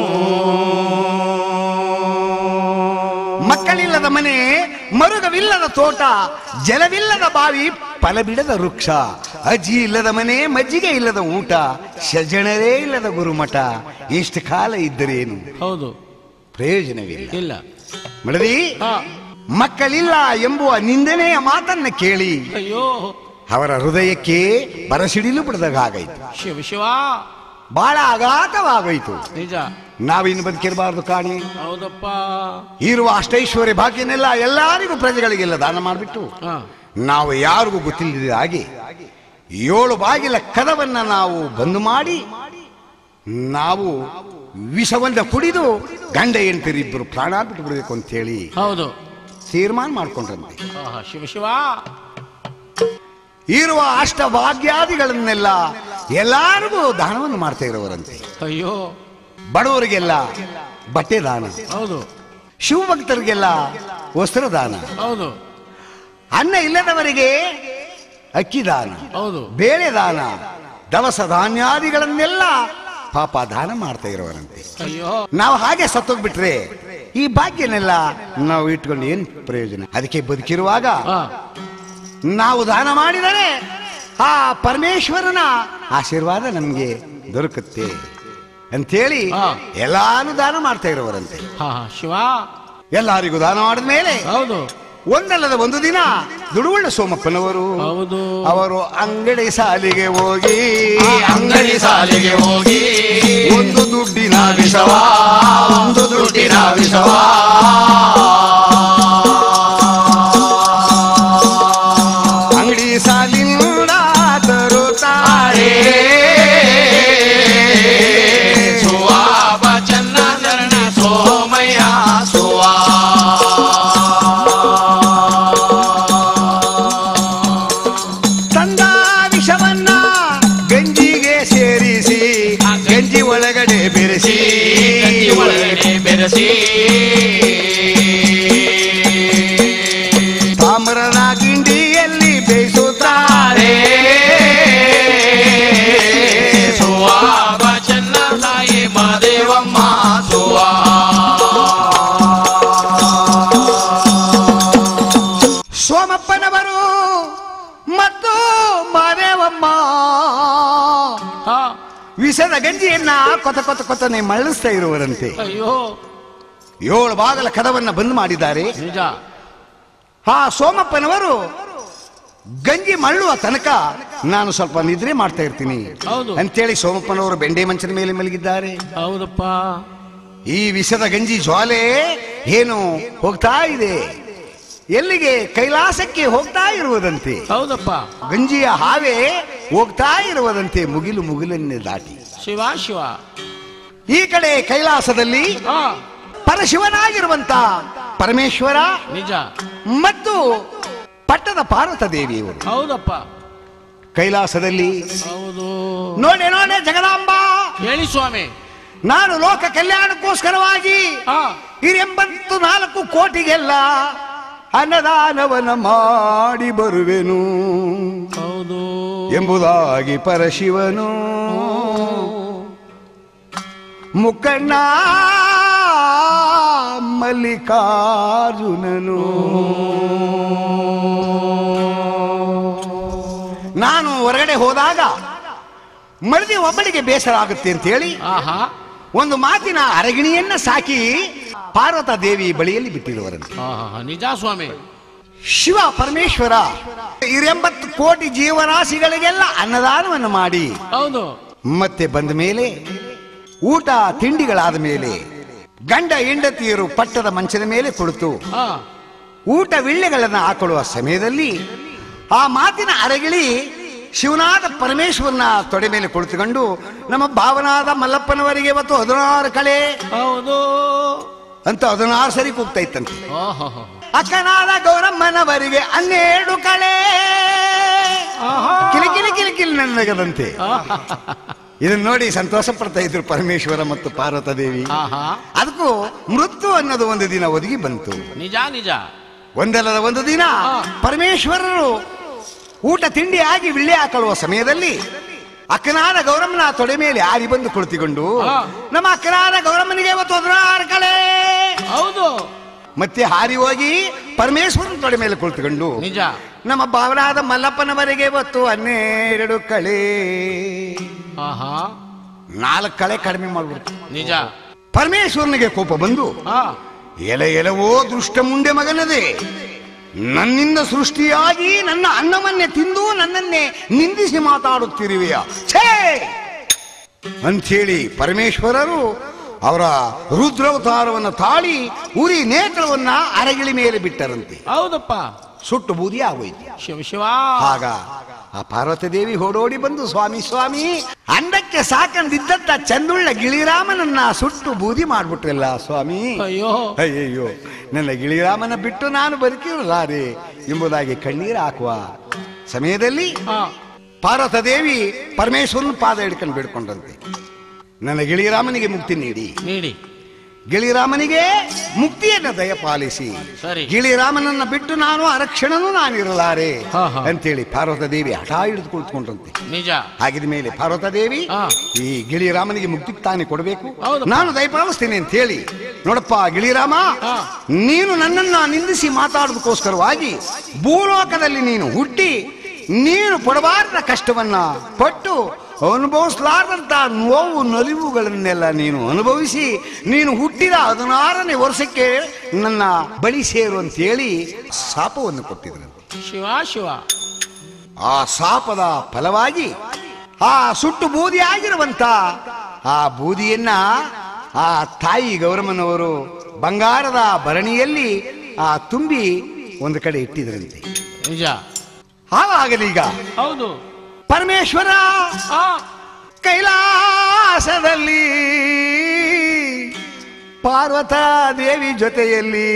A: ಮಕ್ಕಳಿಲ್ಲದ ಮನೆ ಮರುಗವಿಲ್ಲದ ತೋಟ ಜಲವಿಲ್ಲದ ಬಾವಿ ಫಲ ಬಿಡದ ವೃಕ್ಷ ಅಜ್ಜಿ ಇಲ್ಲದ ಮನೆ ಮಜ್ಜಿಗೆ ಇಲ್ಲದ ಊಟ ಸಜಣರೇ ಇಲ್ಲದ ಗುರುಮಠ ಎಷ್ಟು ಕಾಲ ಇದ್ದರೇನು
B: ಹೌದು
A: ಪ್ರಯೋಜನವಿಲ್ಲ
B: ಇಲ್ಲ
A: ಮಡದಿ
B: ಹಾ
A: ಮಕ್ಕಳಿಲ್ಲ ಎಂಬುವ ನಿಂದನೆಯ ಮಾತನ್ನ ಕೇಳಿ
B: ಅಯ್ಯೋ
A: ಅವರ ಹೃದಯಕ್ಕೆ ಬರಸಿಡಿಲು ಬಿಡದಾಗಾಯಿತು
B: ಶಿವ ಶಿವ
A: ಬಹಳ ಆಘಾತವಾಗೋಯ್ತು
B: ನಿಜ
A: ನಾವಿನ್ನು ಬದುಕಿರಬಾರ್ದು ಕಾಣಿ
B: ಹೌದಪ್ಪ
A: ಇರುವ ಅಷ್ಟೈಶ್ವರ್ಯ ಭಾಗ್ಯನೆಲ್ಲ ಎಲ್ಲರಿಗೂ ಪ್ರಜೆಗಳಿಗೆಲ್ಲ ದಾನ ಮಾಡಿಬಿಟ್ಟು
B: ಹಾ
A: ನಾವು ಯಾರಿಗೂ ಗೊತ್ತಿಲ್ಲದ ಹಾಗೆ ಏಳು ಬಾಗಿಲ ಕದವನ್ನ ನಾವು ಬಂದು ಮಾಡಿ ನಾವು ವಿಷವನ್ನ ಕುಡಿದು ಗಂಡ ಹೆಂಡತಿರಿಬ್ಬರು ಪ್ರಾಣ ಬಿಟ್ಟು ಬಿಡಬೇಕು ಅಂತೇಳಿ
B: ಹೌದು
A: ತೀರ್ಮಾನ ಮಾಡ್ಕೊಂಡ್ರಂತೆ
B: ಆಹಾ ಶಿವ ಶಿವ
A: ಇರುವ ಅಷ್ಟ ಭಾಗ್ಯಾದಿಗಳನ್ನೆಲ್ಲ ಎಲ್ಲರಿಗೂ ದಾನವನ್ನು ಮಾಡ್ತಾ ಇರೋವರಂತೆ
B: ಅಯ್ಯೋ
A: ಬಡವರಿಗೆಲ್ಲ ಬಟ್ಟೆ ದಾನ
B: ಹೌದು
A: ಶಿವಭಕ್ತರಿಗೆಲ್ಲ ವಸ್ತ್ರ ದಾನ
B: ಹೌದು
A: ಅನ್ನ ಇಲ್ಲದವರಿಗೆ ಅಕ್ಕಿ ದಾನ
B: ಹೌದು
A: ಬೇಳೆ ದಾನ ದವಸ ಧಾನ್ಯಾದಿಗಳನ್ನೆಲ್ಲ ಪಾಪ ದಾನ ಮಾಡ್ತಾ ಇರೋವರಂತೆ
B: ಅಯ್ಯೋ
A: ನಾವು ಹಾಗೆ ಸತ್ತೋಗ್ಬಿಟ್ರೆ ಈ ಭಾಗ್ಯನೆಲ್ಲ ನಾವು ಇಟ್ಕೊಂಡು ಏನ್ ಪ್ರಯೋಜನ ಅದಕ್ಕೆ ಬದುಕಿರುವಾಗ
B: ಹಾ
A: ನಾವು ದಾನ ಮಾಡಿದರೆ ಆ ಪರಮೇಶ್ವರನ ಆಶೀರ್ವಾದ ನಮ್ಗೆ ದೊರಕುತ್ತೆ ಅಂತೇಳಿ
B: ಹಾ.
A: ಎಲ್ಲಾನು ದಾನ ಮಾಡ್ತಾ ಇರೋವರಂತೆ
B: ಹಾ ಹಾ ಶಿವ
A: ಎಲ್ಲರಿಗೂ ದಾನ ಮಾಡಿದ ಮೇಲೆ
B: ಹೌದು
A: ಒಂದಲ್ಲದ ಒಂದು ದಿನ ದುಡುವಳ್ಳ ಸೋಮಪ್ಪನವರು
B: ಹೌದು
A: ಅವರು ಅಂಗಡಿ ಸಾಲಿಗೆ ಹೋಗಿ
C: ಅಂಗಡಿ ಸಾಲಿಗೆ ಹೋಗಿ
A: ಒಂದು ದುಡ್ಡಿನ ವಿಷವ
C: ಒಂದು ದುಡ್ಡಿನ ವಿಷವ
A: ಅಂಗಡಿ ಸಾಲಿನಿಂದ ತರುತ್ತಾರೆ
C: ಸುವಾಪ ಚನ್ನ ಚರಣ ಸೋಮಯ್ಯ ಸುವಾ
A: ತಂದ ವಿಷವನ್ನ ಗಂಜಿಗೆ ಸೇರಿಸಿ ಗಂಜಿ ಒಳಗಡೆ ಬೆರೆಸಿ
C: ಗಂಜಿ ಒಳಗಡೆ ಬೆರೆಸಿ
A: ತಾಮ್ರದ ಗಿಂಡಿಯಲ್ಲಿ ಬೇಯಿಸುತ್ತಾರೆ
C: ಸುವಾಪ ಚನ್ನ ತಾಯಿ ಮಾದೇವಮ್ಮ ಸುವಾ
A: ಸೋಮಪ್ಪನವರು ಮತ್ತು ಮಾದೇವಮ್ಮ
B: ಹಾ
A: ವಿಷದ ಗಂಜಿಯನ್ನ ಕೊತ ಕೊತ ಕೊತನೆ ಮಳ್ಳಿಸ್ತಾ ಇರುವರಂತೆ
B: ಅಯ್ಯೋ
A: ಏಳು ಬಾಗಲ ಕದವನ್ನ ಬಂದ್ ಮಾಡಿದ್ದಾರೆ
B: ನಿಜ
A: ಆ ಸೋಮಪ್ಪನವರು ಗಂಜಿ ಮಳ್ಳುವ ತನಕ ನಾನು ಸ್ವಲ್ಪ ನಿದ್ರೆ ಮಾಡ್ತಾ ಇರ್ತೀನಿ
B: ಹೌದು.
A: ಅಂತೇಳಿ ಸೋಮಪ್ಪನವರು ಬೆಂಡೆ ಮಂಚದ ಮೇಲೆ ಮಲಗಿದ್ದಾರೆ
B: ಹೌದಪ್ಪ
A: ಈ ವಿಷದ ಗಂಜಿ ಜ್ವಾಲೆ ಏನು ಹೋಗ್ತಾ ಇದೆ ಎಲ್ಲಿಗೆ ಕೈಲಾಸಕ್ಕೆ ಹೋಗ್ತಾ ಇರುವುದಂತೆ
B: ಹೌದಪ್ಪ
A: ಗಂಜಿಯ ಹಾವೆ ಹೋಗ್ತಾ ಇರುವುದಂತೆ ಮುಗಿಲು ಮುಗಿಲನ್ನೇ ದಾಟಿ
B: ಶಿವ ಶಿವ
A: ಈ ಕಡೆ ಕೈಲಾಸದಲ್ಲಿ
B: ಹಾ
A: ಪರಶಿವನಾಗಿರುವಂತ ಪರಮೇಶ್ವರ
B: ನಿಜ
A: ಮತ್ತು ಪಟ್ಟದ ಪಾರ್ವತ ದೇವಿಯವರು
B: ಹೌದಪ್ಪ
A: ಕೈಲಾಸದಲ್ಲಿ
B: ಹೌದು
A: ನೋಡೆ ನೋಡೆ ಜಗದಾಂಬ
B: ಹೇಳಿ ಸ್ವಾಮಿ
A: ನಾನು ಲೋಕ ಕಲ್ಯಾಣಕ್ಕೋಸ್ಕರವಾಗಿ
B: ಹಾ
A: ಹಿರೆಂಬತ್ತು ನಾಲ್ಕು ಕೋಟಿಗೆಲ್ಲ ಅನ್ನದಾನವನ ಮಾಡಿ ಬರುವೆನು
B: ಹೌದು
A: ಎಂಬುದಾಗಿ ಪರಶಿವನು ಮುಖಣ್ಣ ಮಲ್ಲಿಕಾರ್ಜುನನು ನಾನು ಹೊರಗಡೆ ಹೋದಾಗ ಮಳದಿ ಒಬ್ಬಳಿಗೆ ಬೇಸರ ಆಗುತ್ತೆ ಅಂತ ಹೇಳಿ
B: ಆಹಾ
A: ಒಂದು ಮಾತಿನ ಅರಗಿಣಿಯನ್ನ ಸಾಕಿ ಪಾರ್ವತ ದೇವಿ ಬಳಿಯಲ್ಲಿ ಬಿಟ್ಟಿರುವರಂತೆ
B: ಆಹಾ ನಿಜ ಸ್ವಾಮಿ
A: ಶಿವ ಪರಮೇಶ್ವರ ಇರೆಂಬತ್ತು ಕೋಟಿ ಜೀವರಾಶಿಗಳಿಗೆಲ್ಲ ಅನ್ನದಾನವನ್ನು ಮಾಡಿ
B: ಹೌದು
A: ಮತ್ತೆ ಬಂದ ಮೇಲೆ ಊಟ ತಿಂಡಿಗಳಾದ ಮೇಲೆ ಗಂಡ ಹೆಂಡತಿಯರು ಪಟ್ಟದ ಮಂಚದ ಮೇಲೆ ಕುಳಿತು
B: ಹಾ
A: ಊಟ ವಿಳ್ಳೆಗಳನ್ನು ಹಾಕೊಳ್ಳುವ ಸಮಯದಲ್ಲಿ ಆ ಮಾತಿನ ಅರಗಿಳಿ ಶಿವನಾದ ಪರಮೇಶ್ವರನ ತೊಡೆ ಮೇಲೆ ಕುಳಿತುಕೊಂಡು ನಮ್ಮ ಭಾವನಾದ ಮಲ್ಲಪ್ಪನವರಿಗೆ ಇವತ್ತು ಹದಿನಾರು ಕಳೆ
B: ಹೌದು
A: ಅಂತ ಹದಿನಾರು ಸರಿ ಕೂಗ್ತಾ ಇತ್ತಂತೆ
B: ಓಹೋ
A: ಅಕ್ಕನಾದ ಗೌರಮ್ಮನವರಿಗೆ ಹನ್ನೆರಡು ಕಳೆ ಕಿಲಿ ಕಿಲಿ ಕಿಲಿ ಕಿಲಿ ನನ್ನಗದಂತೆ ಇದನ್ನ ನೋಡಿ ಸಂತೋಷ ಪಡ್ತಾ ಇದ್ರು ಪರಮೇಶ್ವರ ಮತ್ತು ಪಾರ್ವತ ದೇವಿ
B: ಆಹಾ
A: ಅದಕ್ಕೂ ಮೃತ್ಯು ಅನ್ನೋದು ಒಂದು ದಿನ ಒದಗಿ ಬಂತು
B: ನಿಜ ನಿಜ
A: ಒಂದಲ್ಲದ ಒಂದು ದಿನ ಪರಮೇಶ್ವರರು ಊಟ ತಿಂಡಿ ಆಗಿ ವಿಳ್ಳೆ ಹಾಕೊಳ್ಳುವ ಸಮಯದಲ್ಲಿ ಅಕ್ಕನಾದ ಗೌರಮ್ಮನ ತೊಡೆ ಮೇಲೆ ಆರಿ ಬಂದು ಕುಳಿತುಕೊಂಡು
B: ಹಾ.
A: ನಮ್ಮ ಅಕ್ಕನಾದ ಗೌರಮ್ಮನಿಗೆ ಇವತ್ತು ಹದಿನಾರು ಕಳೆ
B: ಹೌದು
A: ಮತ್ತೆ ಹಾರಿ ಹೋಗಿ ಪರಮೇಶ್ವರನ ತೊಡೆ ಮೇಲೆ ಕುಳಿತುಕೊಂಡು
B: ನಿಜ
A: ನಮ್ಮ ಬಾವನಾದ ಮಲ್ಲಪ್ಪನವರೆಗೆ ಇವತ್ತು ಹನ್ನೆರಡು ಕಳೆ
B: ಆಹಾ
A: ನಾಲ್ಕು ಕಳೆ ಕಡಿಮೆ ಮಾಡ್ಬಿಡ್ತು
B: ನಿಜ
A: ಪರಮೇಶ್ವರನಿಗೆ ಕೋಪ ಬಂದು
B: ಹಾ
A: ಎಲೆ ಎಲವೋ ದುಷ್ಟ ಮುಂಡೆ ಮಗನದೇ ನನ್ನಿಂದ ಸೃಷ್ಟಿಯಾಗಿ ನನ್ನ ಅನ್ನವನ್ನೇ ತಿಂದು ನನ್ನನ್ನೇ ನಿಂದಿಸಿ ಮಾತಾಡುತ್ತಿರುವೆಯ ಛೇ ಅಂಥೇಳಿ ಪರಮೇಶ್ವರರು ಅವರ ರುದ್ರಾವತಾರವನ್ನು ತಾಳಿ ಉರಿ ನೇತ್ರವನ್ನ ಅರಗಿಳಿ ಮೇಲೆ ಬಿಟ್ಟರಂತೆ
B: ಹೌದಪ್ಪ
A: ಸುಟ್ಟು ಬೂದಿ ಆಗೋಯ್ತು
B: ಶಿವ ಶಿವ
A: ಆಗ ಆ ಪಾರ್ವತಿ ದೇವಿ ಓಡೋಡಿ ಬಂದು ಸ್ವಾಮಿ ಸ್ವಾಮಿ ಅಂಡಕ್ಕೆ ಸಾಕಂದಿದ್ದಂತ ಚಂದುಳ್ಳ ಗಿಳಿರಾಮನನ್ನ ಸುಟ್ಟು ಬೂದಿ ಮಾಡ್ಬಿಟ್ರಲ್ಲ ಸ್ವಾಮಿ
B: ಅಯ್ಯೋ
A: ಅಯ್ಯಯ್ಯೋ ನನ್ನ ಗಿಳಿರಾಮನ ಬಿಟ್ಟು ನಾನು ಬದುಕಿರಲಾರೆ ಎಂಬುದಾಗಿ ಕಣ್ಣೀರು ಹಾಕುವ ಸಮಯದಲ್ಲಿ
B: ಹಾ
A: ಪಾರ್ವತ ದೇವಿ ಪರಮೇಶ್ವರನ ಪಾದ ಹಿಡ್ಕೊಂಡು ಬಿಡ್ಕೊಂಡಂತೆ ನನ್ನ ಗಿಳಿರಾಮನಿಗೆ ಮುಕ್ತಿ ನೀಡಿ
B: ನೀಡಿ
A: ಗಿಳಿರಾಮನಿಗೆ ಮುಕ್ತಿಯನ್ನು ದಯಪಾಲಿಸಿ
B: ಸರಿ.
A: ಗಿಳಿರಾಮನನ್ನ ಬಿಟ್ಟು ನಾನು ಅರಕ್ಷಣನೂ ನಾನಿರಲಾರೆ
B: ಹಾ, ಹಾ.
A: ಅಂತೇಳಿ ಪಾರ್ವತ ದೇವಿ ಹಠ ಹಿಡಿದು ಕುಳಿತುಕೊಂಡ್ರಂತೆ
B: ನಿಜ
A: ಹಾಗಿದ ಮೇಲೆ ಪಾರ್ವತ ದೇವಿ
B: ಹಾ.
A: ಈ ಗಿಳಿರಾಮನಿಗೆ ಮುಕ್ತಿ ತಾನೇ ಕೊಡಬೇಕು
B: ಹೌದಪ್ಪ.
A: ನಾನು ದಯಪಾಲಿಸ್ತೀನಿ ಅಂತ ಹೇಳಿ ನೋಡಪ್ಪ ಗಿಳಿರಾಮ
B: ಹಾ.
A: ನೀನು ನನ್ನನ್ನ ನಿಂದಿಸಿ ಮಾತಾಡೋದಕ್ಕೋಸ್ಕರವಾಗಿ ಭೂಲೋಕದಲ್ಲಿ ನೀನು ಹುಟ್ಟಿ ನೀನು ಪಡಬಾರದ ಕಷ್ಟವನ್ನ ಪಟ್ಟು ಅನುಭವಿಸಲಾರದಂತ ನೋವು ನಲಿವುಗಳನ್ನೆಲ್ಲ ನೀನು ಅನುಭವಿಸಿ ನೀನು ಹುಟ್ಟಿದ ಹದಿನಾರನೇ ವರ್ಷಕ್ಕೆ ನನ್ನ ಬಳಿ ಸೇರು ಅಂತೇಳಿ ಶಾಪವನ್ನು ಕೊಟ್ಟಿದ್ರಂತೆ
B: ಶಿವ ಶಿವ
A: ಆ ಶಾಪದ ಫಲವಾಗಿ ಆ ಸುಟ್ಟು ಬೂದಿ ಆಗಿರುವಂತ ಆ ಬೂದಿಯನ್ನ ಆ ತಾಯಿ ಗೌರಮ್ಮನವರು ಬಂಗಾರದ ಭರಣಿಯಲ್ಲಿ ಆ ತುಂಬಿ ಒಂದು ಕಡೆ ಇಟ್ಟಿದ್ರಂತೆ
B: ನಿಜ
A: ಹಾಗಾಗಲೀಗ
B: ಹೌದು
A: ಪರಮೇಶ್ವರ
B: ಆ
A: ಕೈಲಾಸದಲ್ಲಿ ಪಾರ್ವತ ದೇವಿ ಜೊತೆಯಲ್ಲಿ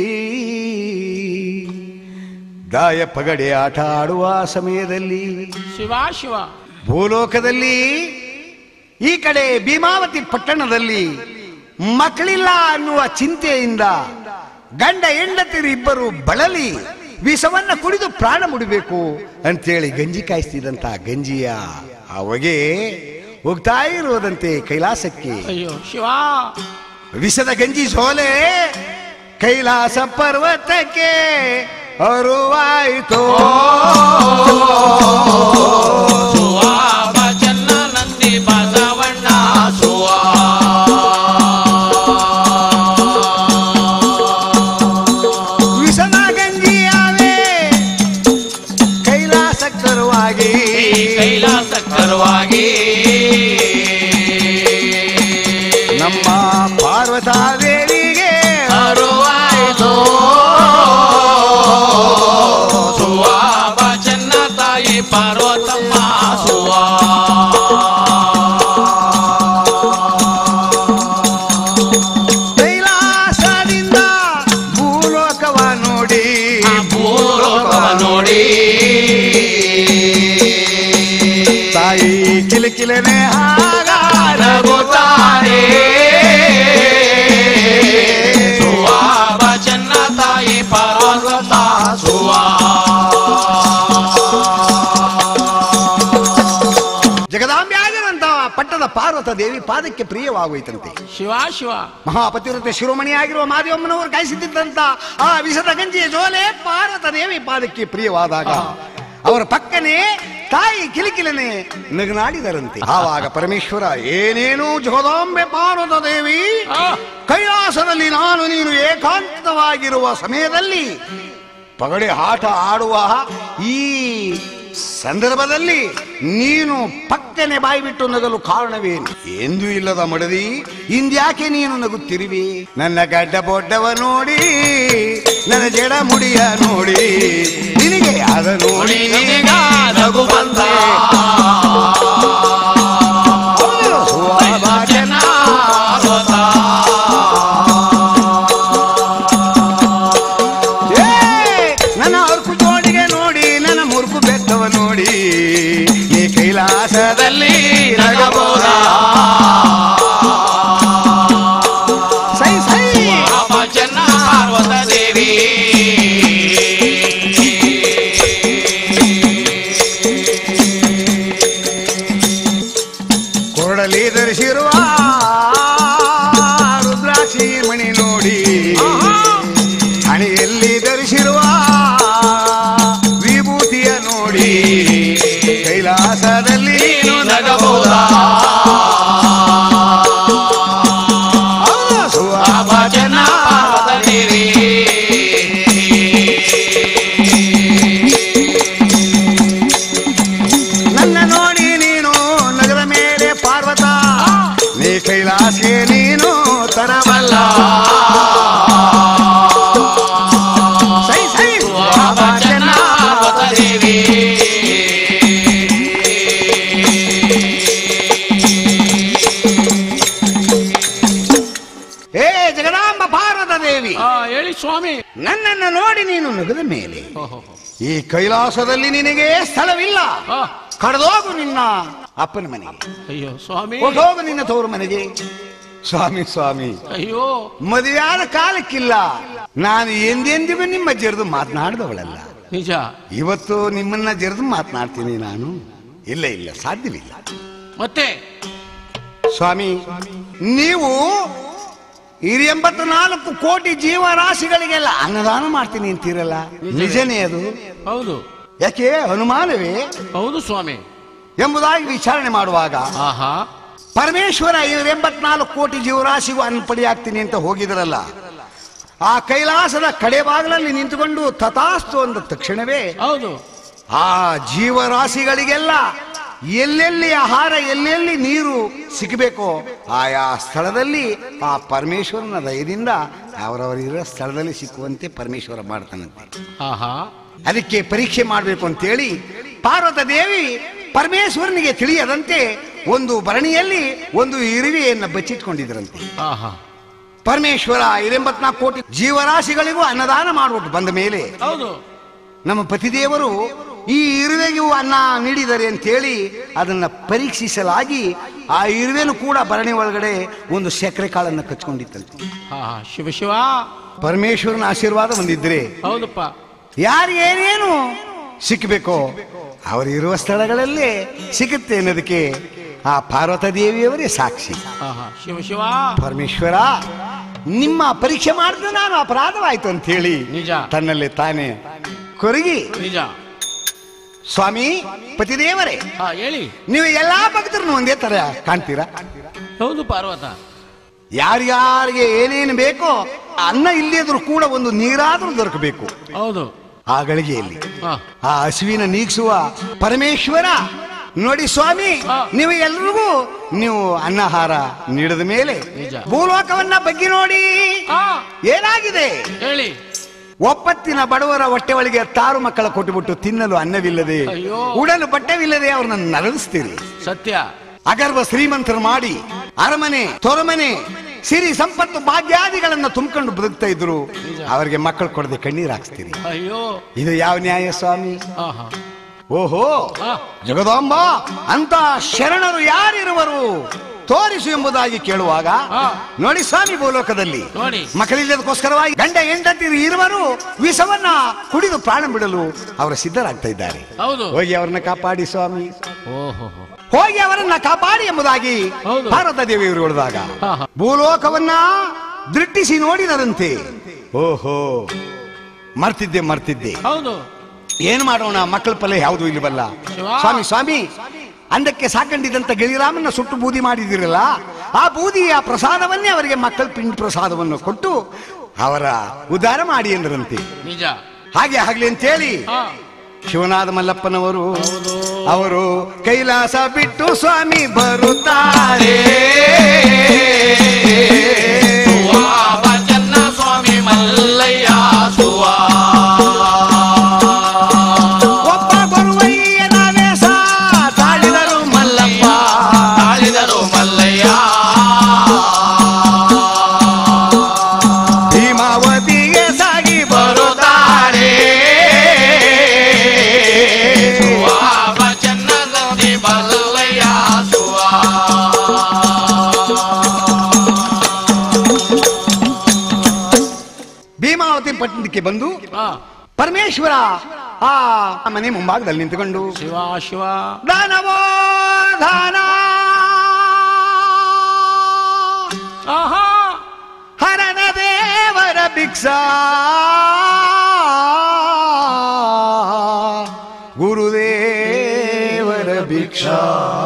A: ದಾಯ ಪಗಡೆ ಆಟ ಆಡುವ ಸಮಯದಲ್ಲಿ
B: ಶಿವ ಶಿವ
A: ಭೂಲೋಕದಲ್ಲಿ ಈ ಕಡೆ ಭೀಮಾವತಿ ಪಟ್ಟಣದಲ್ಲಿ ಮಕ್ಕಳಿಲ್ಲ ಅನ್ನುವ ಚಿಂತೆಯಿಂದ ಗಂಡ ಹೆಂಡತಿರು ಇಬ್ಬರು ಬಳಲಿ ವಿಷವನ್ನ ಕುಡಿದು ಪ್ರಾಣ ಮುಡಿಬೇಕು ಅಂತೇಳಿ ಗಂಜಿ ಕಾಯಿಸ್ತಿದ್ದಂತ ಗಂಜಿಯ ಆ ಹೊಗೆ ಹೋಗ್ತಾ ಇರುವುದಂತೆ ಕೈಲಾಸಕ್ಕೆ
B: ಅಯ್ಯೋ ಶಿವ
A: ವಿಷದ ಗಂಜಿ ಸೋಲೆ ಕೈಲಾಸ ಪರ್ವತಕ್ಕೆ ಅರುವಾಯಿತು
C: ಸುವಾ ಬಚನ್ನ ನಂದಿ ಬಸವಣ್ಣ ಸುವಾ
A: ವಿಷದ ಗಂಜಿಯಾವೆ ಕೈಲಾಸ ಕರುವಾಗಿ
C: ಕೈಲಾಸ ಕರುವಾಗಿ
A: ನಮ್ಮ ಪಾರ್ವತಾ ದೇವಿಗೆ
C: ಅರುವಾಯಿತು ಸುವಾ ಬಚನ್ನ ತಾಯಿ ಪಾರ್ವತಮ್ಮ ಸುವಾ
A: ಕೈಲಾಸದಿಂದ ಭೂಲೋಕವ ನೋಡಿ
C: ಭೂಲೋಕ ನೋಡಿ
A: ತಾಯಿ ಕಿಲಕಿಲನೆ ಹಾಗಾರ
C: ರಘುತಾರೆ ಸುವಾ ಬಚನ್ನ ತಾಯಿ ಪಾರ್ವತ ಸುವಾ
A: ಜಗದಾಂಬೆ ಆಗಿರುವಂತಹ ಪಟ್ಟದ ಪಾರ್ವತ ದೇವಿ ಪಾದಕ್ಕೆ ಪ್ರಿಯವಾಗೋಯ್ತಂತೆ
B: ಶಿವ ಶಿವ
A: ಮಹಾಪತಿವ್ರತೆ ಶಿರೋಮಣಿ ಆಗಿರುವ ಮಾದೇವಮ್ಮನವರು ಕಾಯಿಸುತ್ತಿದ್ದಂತ ಆ ವಿಷದ ಗಂಜಿಯ ಜೋಲೆ ಪಾರ್ವತ ದೇವಿ ಪಾದಕ್ಕೆ ಪ್ರಿಯವಾದಾಗ ಅವರ ಪಕ್ಕನೆ ತಾಯಿ ಕಿಲಿಕಿಲನೆ ನಗನಾಡಿದರಂತೆ ಆವಾಗ ಪರಮೇಶ್ವರ ಏನೇನು ಜಗದಾಂಬೆ ಪಾರ್ವತ ದೇವಿ
B: ಆ,
A: ಕೈಲಾಸದಲ್ಲಿ ನಾನು ನೀನು ಏಕಾಂತವಾಗಿರುವ ಸಮಯದಲ್ಲಿ ಪಗಡೆ ಆಟ ಆಡುವ ಈ ಸಂದರ್ಭದಲ್ಲಿ ನೀನು ಪಕ್ಕನೆ ಬಾಯಿ ಬಿಟ್ಟು ನಗಲು ಕಾರಣವೇನು ಎಂದೂ ಇಲ್ಲದ ಮಡದಿ ಇಂದ್ಯಾಕೆ ನೀನು ನಗುತ್ತಿರುವಿ ನನ್ನ ಗಡ್ಡ ಬೊಡ್ಡವ ನೋಡಿ ನನ್ನ ಜಡ ಮುಡಿಯ ನೋಡಿ ನಿನಗೆ ಅದ ನೋಡಿ
C: ನಿನಗ ನಗು ಬಂದ
A: ಸುವಾಸನ
C: ಪಾರ್ವತ
A: ಏ, ನನ್ನ ಅರ್ಕು ಜೋಡಿಗೆ ನೋಡಿ ನನ್ನ ಮುರುಕು ಬೆತ್ತವ ನೋಡಿ ಈ ಕೈಲಾಸದಲ್ಲಿ ನಗಬಹುದ ಸೈ ಸೈ
C: ಪಾಪ ಚೆನ್ನ ಪಾರ್ವತ ದೇವಿ
A: ಕೊರಡಲಿ ಧರಿಸಿರುವ ರುದ್ರಾಕ್ಷಿ ಮಣಿ ನೋಡಿ ಹಣೆಯಲ್ಲಿ ಧರಿಸಿರುವ ವಿಭೂತಿಯ ನೋಡಿ ಕೈಲಾಸದಲ್ಲಿ
C: ನೀನು ನಗಬಹುದ ಪಾಪ ಚೆನ್ನ ಪಾರ್ವತ ದೇವಿ
A: ನನ್ನ ನೋಡಿ ನೀನು ನಗರ ಮೇಲೆ ಪಾರ್ವತ ನೀ ಕೈಲಾಸೆ ನೀನು ತರವಲ್ಲ ಸೈ ಸೈ
C: ಪಾಪ ಚೆನ್ನ ಪಾರ್ವತ ದೇವಿ
A: ಏ ಜಗದಾಂಬ ಪಾರ್ವತ ದೇವಿ
B: ಆ, ಹೇಳಿ ಸ್ವಾಮಿ
A: ನನ್ನನ್ನು ನೋಡಿ ನೀನು ನಗದ ಮೇಲೆ
B: ಓಹೋ
A: ಈ ಕೈಲಾಸದಲ್ಲಿ ನಿನಗೆ ಸ್ಥಳವಿಲ್ಲ
B: ಆ,
A: ಕಡ್ದೋಗು ನಿನ್ನ ಅಪ್ಪನ ಮನೆಗೆ
B: ಅಯ್ಯೋ ಸ್ವಾಮಿ
A: ಹೋಗೋಗು ನಿನ್ನ ತವರು ಮನೆಗೆ ಸ್ವಾಮಿ ಸ್ವಾಮಿ
B: ಅಯ್ಯೋ
A: ಮದುವೆಯಾದ ಕಾಲಕ್ಕಿಲ್ಲ ನಾನು ಎಂದೆಂದಿಗೂ ನಿಮ್ಮ ಜರಿದು ಮಾತನಾಡಿದವಳಲ್ಲ
B: ನಿಜ
A: ಇವತ್ತು ನಿಮ್ಮನ್ನ ಜರಿದು ಮಾತನಾಡ್ತೀನಿ ನಾನು ಇಲ್ಲ ಇಲ್ಲ ಸಾಧ್ಯವಿಲ್ಲ
B: ಮತ್ತೆ
A: ಸ್ವಾಮಿ ನೀವು ಹಿರಿಯಂಬತ್ತು ನಾಲ್ಕು ಕೋಟಿ ಜೀವರಾಶಿಗಳಿಗೆಲ್ಲ ಅನ್ನದಾನ ಮಾಡ್ತೀನಿ ಅಂತೀರಲ್ಲ ನಿಜನೇ ಅದು
B: ಹೌದು
A: ಯಾಕೆ ಅನುಮಾನವೇ
B: ಹೌದು ಸ್ವಾಮಿ
A: ಎಂಬುದಾಗಿ ವಿಚಾರಣೆ ಮಾಡುವಾಗ
B: ಆಹಾ
A: ಪರಮೇಶ್ವರ ಇವರು ಎಂಬತ್ನಾಲ್ಕು ಕೋಟಿ ಜೀವರಾಶಿಗೂ ಅನ್ನ ಪಡೆಯಾಗ್ತೀನಿ ಅಂತ ಹೋಗಿದ್ರಲ್ಲ ಆ ಕೈಲಾಸದ ಕಡೆ ಬಾಗಿಲಲ್ಲಿ ನಿಂತುಕೊಂಡು ತಥಾಸ್ತು ಅಂದ ತಕ್ಷಣವೇ
B: ಹೌದು
A: ಆ ಜೀವರಾಶಿಗಳಿಗೆಲ್ಲ ಎಲ್ಲೆಲ್ಲಿ ಆಹಾರ ಎಲ್ಲೆಲ್ಲಿ ನೀರು ಸಿಗಬೇಕೋ ಆಯಾ ಸ್ಥಳದಲ್ಲಿ ಆ ಪರಮೇಶ್ವರನ ದಯದಿಂದ ಅವರವರ ಇರೋ ಸ್ಥಳದಲ್ಲಿ ಸಿಕ್ಕುವಂತೆ ಪರಮೇಶ್ವರ ಮಾಡ್ತಾನಂತೆ
B: ಆಹಾ
A: ಅದಕ್ಕೆ ಪರೀಕ್ಷೆ ಮಾಡಬೇಕು ಅಂತೇಳಿ ಪಾರ್ವತ ದೇವಿ ಪರಮೇಶ್ವರನಿಗೆ ತಿಳಿಯದಂತೆ ಒಂದು ಭರಣಿಯಲ್ಲಿ ಒಂದು ಇರುವೆಯನ್ನು ಬಚ್ಚಿಟ್ಕೊಂಡಿದ್ರಂತೆ
B: ಆಹಾ
A: ಪರಮೇಶ್ವರ ಎಂಬತ್ನಾಲ್ಕು ಕೋಟಿ ಜೀವರಾಶಿಗಳಿಗೂ ಅನ್ನದಾನ ಮಾಡ್ಬಿಟ್ಟು ಬಂದ ಮೇಲೆ
B: ಹೌದು
A: ನಮ್ಮ ಪತಿದೇವರು ಈ ಇರುವೆಗೂ ಅನ್ನ ನೀಡಿದ್ದಾರೆ ಅಂತೇಳಿ ಅದನ್ನ ಪರೀಕ್ಷಿಸಲಾಗಿ ಆ ಇರುವೆನು ಕೂಡ ಭರಣಿ ಒಳಗಡೆ ಒಂದು ಸಕ್ಕರೆ ಕಾಳನ್ನು ಕಚ್ಕೊಂಡಿತ್ತಂತೆ
B: ಆಹಾ ಶಿವ ಶಿವ
A: ಪರಮೇಶ್ವರನ ಆಶೀರ್ವಾದ ಬಂದಿದ್ರೆ
B: ಹೌದಪ್ಪ
A: ಯಾರಿಗೇನೇನು ಸಿಕ್ಕಬೇಕೋ ಅವರು ಇರುವ ಸ್ಥಳಗಳಲ್ಲೇ ಸಿಗುತ್ತೆ ಅನ್ನೋದಕ್ಕೆ ಆ ಪಾರ್ವತ ದೇವಿಯವರೇ ಸಾಕ್ಷಿ
B: ಆಹಾ ಶಿವ ಶಿವ
A: ಪರಮೇಶ್ವರ ನಿಮ್ಮ ಪರೀಕ್ಷೆ ಮಾಡಿದ್ರೆ ನಾನು ಅಪರಾಧವಾಯ್ತು ಅಂತ ಹೇಳಿ
B: ನಿಜ.
A: ತನ್ನಲ್ಲಿ ತಾನೇ ಕೊರಗಿ
B: ನಿಜ
A: ಸ್ವಾಮಿ ಪತಿದೇವರೇ
B: ಹಾ ಹೇಳಿ
A: ನೀವು ಎಲ್ಲಾ ಭಕ್ತರನ್ನು ಒಂದೇ ತರ ಕಾಣ್ತೀರಾ
B: ಹೌದು ಪಾರ್ವತ
A: ಯಾರ್ಯಾರಿಗೆ ಏನೇನು ಬೇಕೋ ಅನ್ನ ಇಲ್ಲದಿದ್ರು ಕೂಡ ಒಂದು ನೀರಾದ್ರೂ ದೊರಕಬೇಕು
B: ಹೌದು
A: ಆ ಗಳಿಗೆಯಲ್ಲಿ
B: ಹಾ
A: ಆ ಹಸುವಿನ ನೀಗಿಸುವ ಪರಮೇಶ್ವರ ನೋಡಿ ಸ್ವಾಮಿ
B: ಹಾ.
A: ನೀವು ಎಲ್ರಿಗೂ ನೀವು ಅನ್ನಹಾರ ನೀಡಿದ ಮೇಲೆ
B: ನಿಜ.
A: ಭೂಲೋಕವನ್ನ ಬಗ್ಗೆ ನೋಡಿ
B: ಆ,
A: ಏನಾಗಿದೆ
B: ಹೇಳಿ
A: ಒಪ್ಪತ್ತಿನ ಬಡವರ ಹೊಟ್ಟೆ ಒಳಗೆ ತಾರು ಮಕ್ಕಳ ಕೊಟ್ಟುಬಿಟ್ಟು ತಿನ್ನಲು ಅನ್ನವಿಲ್ಲದೆ
B: ಅಯ್ಯೋ.
A: ಉಡಲು ಬಟ್ಟೆವಿಲ್ಲದೆ ಅವ್ರನ್ನ ನರಳಿಸ್ತೀರಿ
B: ಸತ್ಯ
A: ಅಗರ್ಭ ಶ್ರೀಮಂತರು ಮಾಡಿ ಅರಮನೆ ತೊರಮನೆ ಸಿರಿ ಸಂಪತ್ತು ಭಾಗ್ಯಾದಿಗಳನ್ನ ತುಂಬಿಕೊಂಡು ಬದುಕ್ತಾ ಇದ್ರು
B: ನಿಜ.
A: ಅವರಿಗೆ ಮಕ್ಕಳು ಕೊಡದೆ ಕಣ್ಣೀರ್ ಹಾಕ್ಸ್ತೀರಿ
B: ಅಯ್ಯೋ
A: ಇದು ಯಾವ ನ್ಯಾಯ ಸ್ವಾಮಿ
B: ಆಹಾ
A: ಓಹೋ
B: ಆ,
A: ಜಗದಾಂಬ ಅಂತ ಶರಣರು ಯಾರಿರುವರು ತೋರಿಸು ಎಂಬುದಾಗಿ ಕೇಳುವಾಗ
B: ಆ.
A: ನೋಡಿ ಸ್ವಾಮಿ ಭೂಲೋಕದಲ್ಲಿ
B: ನೋಡಿ.
A: ಮಕ್ಕಳಿಲ್ಲದಕ್ಕೋಸ್ಕರವಾಗಿ ಗಂಡ ಹೆಂಡತಿ ಇರುವರು ವಿಷವನ್ನ ಕುಡಿದು ಪ್ರಾಣ ಬಿಡಲು ಅವರು ಸಿದ್ಧರಾಗ್ತಾ ಇದ್ದಾರೆ
B: ಹೌದು
A: ಹೋಗಿ ಅವರನ್ನ ಕಾಪಾಡಿ ಸ್ವಾಮಿ
B: ಓಹೋ
A: ಹೋಗಿ ಅವರನ್ನ ಕಾಪಾಡಿ ಎಂಬುದಾಗಿ
B: ಹೌದು.
A: ಭಾರತ ದೇವಿಯವರು ಹೇಳಿದಾಗ
B: ಹಾ, ಹಾ.
A: ಭೂಲೋಕವನ್ನ ದೃಷ್ಟಿಸಿ ನೋಡಿದರಂತೆ ಓಹೋ ಮರ್ತಿದ್ದೆ ಮರ್ತಿದ್ದೆ
B: ಹೌದು
A: ಏನ್ ಮಾಡೋಣ ಮಕ್ಕಳ ಫಲ ಯಾವುದು ಇಲ್ಲವಲ್ಲ
B: ಶಿವ.
A: ಸ್ವಾಮಿ ಸ್ವಾಮಿ ಅಂದಕ್ಕೆ ಸಾಕೊಂಡಿದ್ದಂತ ಗಿಳಿರಾಮನ್ನ ಸುಟ್ಟು ಬೂದಿ ಮಾಡಿದಿರಲ್ಲ ಆ ಬೂದಿಯ ಪ್ರಸಾದವನ್ನೇ ಅವರಿಗೆ ಮಕ್ಕಳ ಪಿಂಡ್ ಪ್ರಸಾದವನ್ನು ಕೊಟ್ಟು ಅವರ ಉದ್ಧಾರ ಮಾಡಿ ಎಂದರಂತೆ
B: ನಿಜ
A: ಹಾಗೆ ಆಗ್ಲಿ ಅಂತೇಳಿ
B: ಹಾ
A: ಶಿವನಾದ ಮಲ್ಲಪ್ಪನವರು ಅವರು ಕೈಲಾಸ ಬಿಟ್ಟು ಸ್ವಾಮಿ ಬರುತ್ತಾರೆ
C: ಸುವಾವ ಚೆನ್ನ ಸ್ವಾಮಿ ಮಲ್ಲಯ್ಯ ಸುವಾ
A: ಒಬ್ಬ ಬರುವಯ್ಯನ ವೇಷ ತಾಳಿದರು ಮಲ್ಲಪ್ಪ
C: ತಾಳಿದರು ಮಲ್ಲಯ್ಯ
A: ಭೀಮಾವತಿಗೆ ಸಾಗಿ ಬರುತ್ತಾರೆ
C: ಸುವಾವ ಚೆನ್ನ ಸ್ವಾಮಿ ಮಲ್ಲಯ್ಯ ಸುವಾ
A: ಭೀಮಾವತಿ ಪಟ್ಟಣಕ್ಕೆ ಬಂದು
B: ಹಾ
A: ಪರಮೇಶ್ವರ ಆ ಮನೆ ಮುಂಭಾಗದಲ್ಲಿ ನಿಂತುಕೊಂಡು
B: ಶಿವ ಶಿವ
A: ದಾನವೋ ದಾನ
B: ಆಹಾ
A: ಹರನ ದೇವರ ಭಿಕ್ಷಾ ಗುರುದೇವರ ಭಿಕ್ಷಾ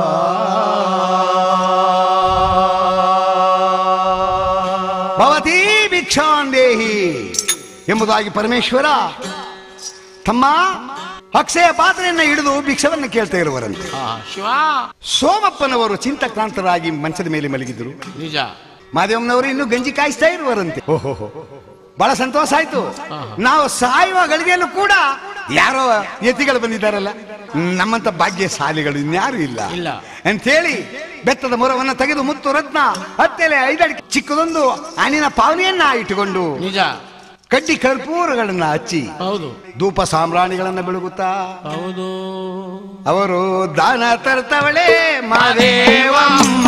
A: ಭವತಿ ಭಿಕ್ಷಾಂದೇಹಿ ಎಂಬುದಾಗಿ ಪರಮೇಶ್ವರ ತಮ್ಮ ಅಕ್ಷಯ ಪಾತ್ರೆಯನ್ನ ಹಿಡಿದು ಭಿಕ್ಷವನ್ನು ಕೇಳ್ತಾ ಇರುವರಂತೆ
B: ಹಾ ಶಿವ
A: ಸೋಮಪ್ಪನವರು ಚಿಂತಕ್ರಾಂತರಾಗಿ ಮಂಚದ ಮೇಲೆ ಮಲಗಿದ್ರು
B: ನಿಜ
A: ಮಾದೇವನವರು ಇನ್ನು ಗಂಜಿ ಕಾಯಿಸ್ತಾ ಇರುವರಂತೆ ಓಹೋ ಬಹಳ ಸಂತೋಷ ಆಯ್ತು ನಾವು ಸಾಯುವ ಗಳಿಗೆಯಲ್ಲೂ ಕೂಡ ಯಾರೋ ಯತಿಗಳು ಬಂದಿದ್ದಾರಲ್ಲ ನಮ್ಮಂತ ಭಾಗ್ಯಶಾಲಿಗಳು ಇನ್ಯಾರು ಇಲ್ಲ
B: ಇಲ್ಲ.
A: ಅಂತೇಳಿ ಬೆತ್ತದ ಮೊರವನ್ನ ತೆಗೆದು ಮುತ್ತು ರತ್ನ ಹತ್ತೆಲೆ ಐದಡಿಕೆ ಚಿಕ್ಕದೊಂದು ಹಣ್ಣಿನ ಪಾವನೆಯನ್ನ ಇಟ್ಟುಕೊಂಡು
B: ನಿಜ
A: ಕಡ್ಡಿ ಕರ್ಪೂರಗಳನ್ನ ಹಚ್ಚಿ
B: ಹೌದು
A: ಧೂಪ ಸಾಮ್ರಾಣಿಗಳನ್ನ ಬೆಳಗುತ್ತಾ
B: ಹೌದು
A: ಅವರು ದಾನ ತರ್ತವಳೆ ಮಾದೇವಮ್ಮ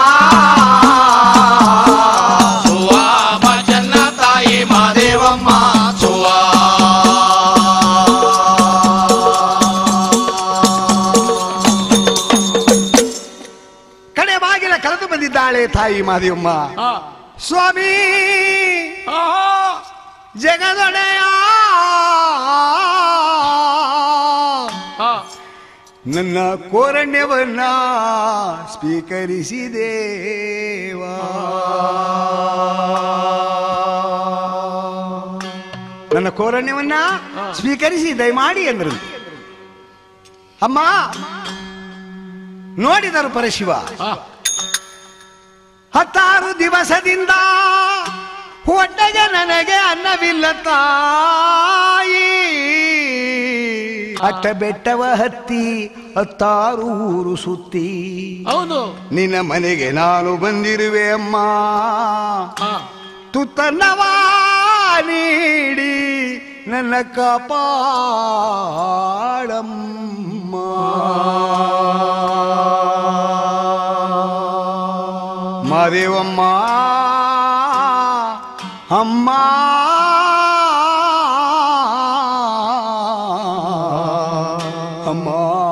C: ಸುವಾವ ಚೆನ್ನ ತಾಯಿ ಮಾದೇವಮ್ಮ ಸುವಾ
A: ಕಡೆ ಬಾಗಿಲ ಕಳೆದು ಬಂದಿದ್ದಾಳೆ ತಾಯಿ ಮಾದೇವಮ್ಮ
B: ಹಾ
A: ಸ್ವಾಮಿ
B: ಆಹಾ
A: ಜಗದೊಡೆಯ
B: ಹಾ
A: ನನ್ನ ಕೋರಣ್ಯವನ್ನ ಸ್ವೀಕರಿಸಿದೇವಾ ನನ್ನ ಕೋರಣ್ಯವನ್ನ ಸ್ವೀಕರಿಸಿ ದಯಮಾಡಿ ಎಂದರು ಅಮ್ಮ ನೋಡಿದರು ಪರಶಿವ
B: ಹಾ
A: ಹತ್ತಾರು ದಿವಸದಿಂದ ಹೊಟ್ಟೆಗೆ ನನಗೆ ಅನ್ನವಿಲ್ಲ ತಾಯಿ ಅಟ್ಟ ಬೆಟ್ಟವ ಹತ್ತಿ ಹತ್ತಾರು ಊರು ಸುತ್ತಿ
B: ಹೌದು
A: ನಿನ್ನ ಮನೆಗೆ ನಾನು ಬಂದಿರುವೆ ಅಮ್ಮ
B: ಹಾ
A: ತುತ್ತನ್ನವ ನೀಡಿ ನನ್ನ ಕಾಪಾಡಮ್ಮ ಮಾದೇವಮ್ಮ ಅಮ್ಮ ಅಮ್ಮ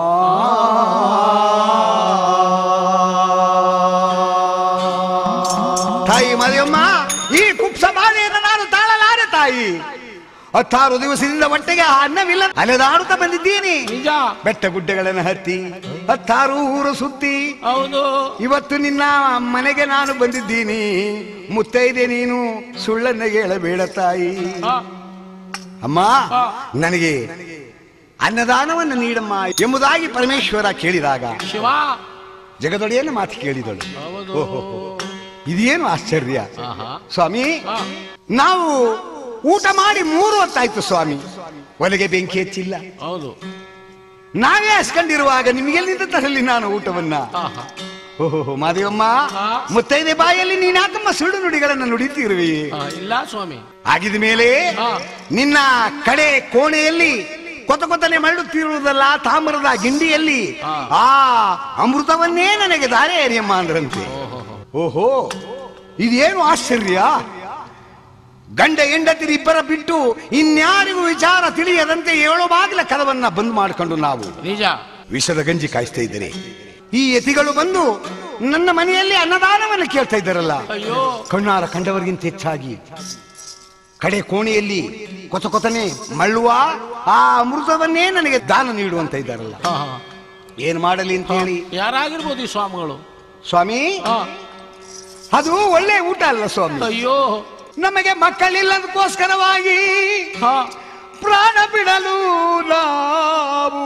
A: ತಾಯಿ ಮಾದೇವಮ್ಮ ಈ ಕುಪ್ಸ ಬಾಧೆಯನ್ನು ನಾನು ತಾಳಲಾರೆ ತಾಯಿ ಹತ್ತಾರು ದಿವಸದಿಂದ ಹೊಟ್ಟೆಗೆ ಅನ್ನವಿಲ್ಲ ಅಲೆದಾಡುತ್ತಾ ಬಂದಿದ್ದೀನಿ
B: ನಿಜ
A: ಬೆಟ್ಟ ಗುಡ್ಡಗಳನ್ನು ಹತ್ತಿ ಹತ್ತಾರು ಊರು ಸುತ್ತಿ
B: ಹೌದು
A: ಇವತ್ತು ನಿನ್ನ ಮನೆಗೆ ನಾನು ಬಂದಿದ್ದೀನಿ ಮುತ್ತೈದೆ ನೀನು ಸುಳ್ಳನ್ನ ಹೇಳಬೇಡ ತಾಯಿ
B: ಹಾ
A: ಅಮ್ಮ ನನಗೆ ಅನ್ನದಾನವನ್ನು ನೀಡಮ್ಮ ಎಂಬುದಾಗಿ ಪರಮೇಶ್ವರ ಕೇಳಿದಾಗ
B: ಶಿವ
A: ಜಗದೊಡೆಯನ್ನ ಮಾತು ಕೇಳಿದಳು
B: ಹೌದು
A: ಓಹೋ ಇದೇನು ಆಶ್ಚರ್ಯ
B: ಆಹಾ
A: ಸ್ವಾಮಿ
B: ಹಾ
A: ನಾವು ಊಟ ಮಾಡಿ ಮೂರು ಹೊತ್ತಾಯ್ತು ಸ್ವಾಮಿ ಒಲೆಗೆ ಬೆಂಕಿ ಹೆಚ್ಚಿಲ್ಲ
B: ಹೌದು
A: ನಾವೇ ಹಸ್ಕೊಂಡಿರುವಾಗ ನಿಮಗೆಲ್ಲಿಂದ ತರಲಿ ನಾನು ಊಟವನ್ನ
B: ಆಹಾ
A: ಓಹೋ ಮಾದೇವಮ್ಮ
B: ಹಾ.
A: ಮುತ್ತೈದೆ ಬಾಯಲ್ಲಿ ನೀನಾಕಮ್ಮ ಸುಳ್ಳು ನುಡಿಗಳನ್ನ ನುಡಿತಿರುವಿ
B: ಆ, ಇಲ್ಲ ಸ್ವಾಮಿ
A: ಆಗಿದ ಮೇಲೆ
B: ಹಾ.
A: ನಿನ್ನ ಕಡೆ ಕೋಣೆಯಲ್ಲಿ ಕೊತ ಕೊತನೆ ಮರಳುತ್ತಿರುವುದಲ್ಲ ತಾಮ್ರದ ಗಿಂಡಿಯಲ್ಲಿ
B: ಹಾ.
A: ಆ ಅಮೃತವನ್ನೇ ನನಗೆ ದಾರೆ ಎರಿಯಮ್ಮ ಅಂದ್ರಂತೆ ಓಹೋ ಇದೇನು ಆಶ್ಚರ್ಯ ಗಂಡ ಹೆಂಡತಿರಿ ಇಬ್ಬರ ಬಿಟ್ಟು ಇನ್ಯಾರಿಗೂ ವಿಚಾರ ತಿಳಿಯದಂತೆ ಏಳು ಬಾಗಿಲ ಕದವನ್ನ ಬಂದ್ ಮಾಡಿಕೊಂಡು ನಾವು
B: ನಿಜ
A: ವಿಷದ ಗಂಜಿ ಕಾಯಿಸ್ತಾ ಇದ್ದಾರೆ ಈ ಯತಿಗಳು ಬಂದು ನನ್ನ ಮನೆಯಲ್ಲಿ ಅನ್ನದಾನವನ್ನು ಕೇಳ್ತಾ ಇದ್ದಾರಲ್ಲ
B: ಅಯ್ಯೋ
A: ಕಣ್ಣಾರ ಕಂಡವರಿಗಿಂತ ಹೆಚ್ಚಾಗಿ ಕಡೆ ಕೋಣೆಯಲ್ಲಿ ಕೊತ ಕೊತನೆ ಮಳ್ಳುವ ಆ ಅಮೃತವನ್ನೇ ನನಗೆ ದಾನ ನೀಡುವಂತ ಇದ್ದಾರಲ್ಲ
B: ಹಾ, ಹಾ.
A: ಏನ್ ಮಾಡಲಿ ಅಂತ ಹೇಳಿ
B: ಯಾರಾಗಿರ್ಬೋದು ಈ ಸ್ವಾಮಿಗಳು
A: ಸ್ವಾಮಿ
B: ಹಾ.
A: ಅದು ಒಳ್ಳೆ ಊಟ ಅಲ್ಲ ಸ್ವಾಮಿ
B: ಅಯ್ಯೋ
A: ನಮಗೆ ಮಕ್ಕಳಿಲ್ಲದಕ್ಕೋಸ್ಕರವಾಗಿ
B: ಹಾ
A: ಪ್ರಾಣ ಬಿಡಲು ನಾವು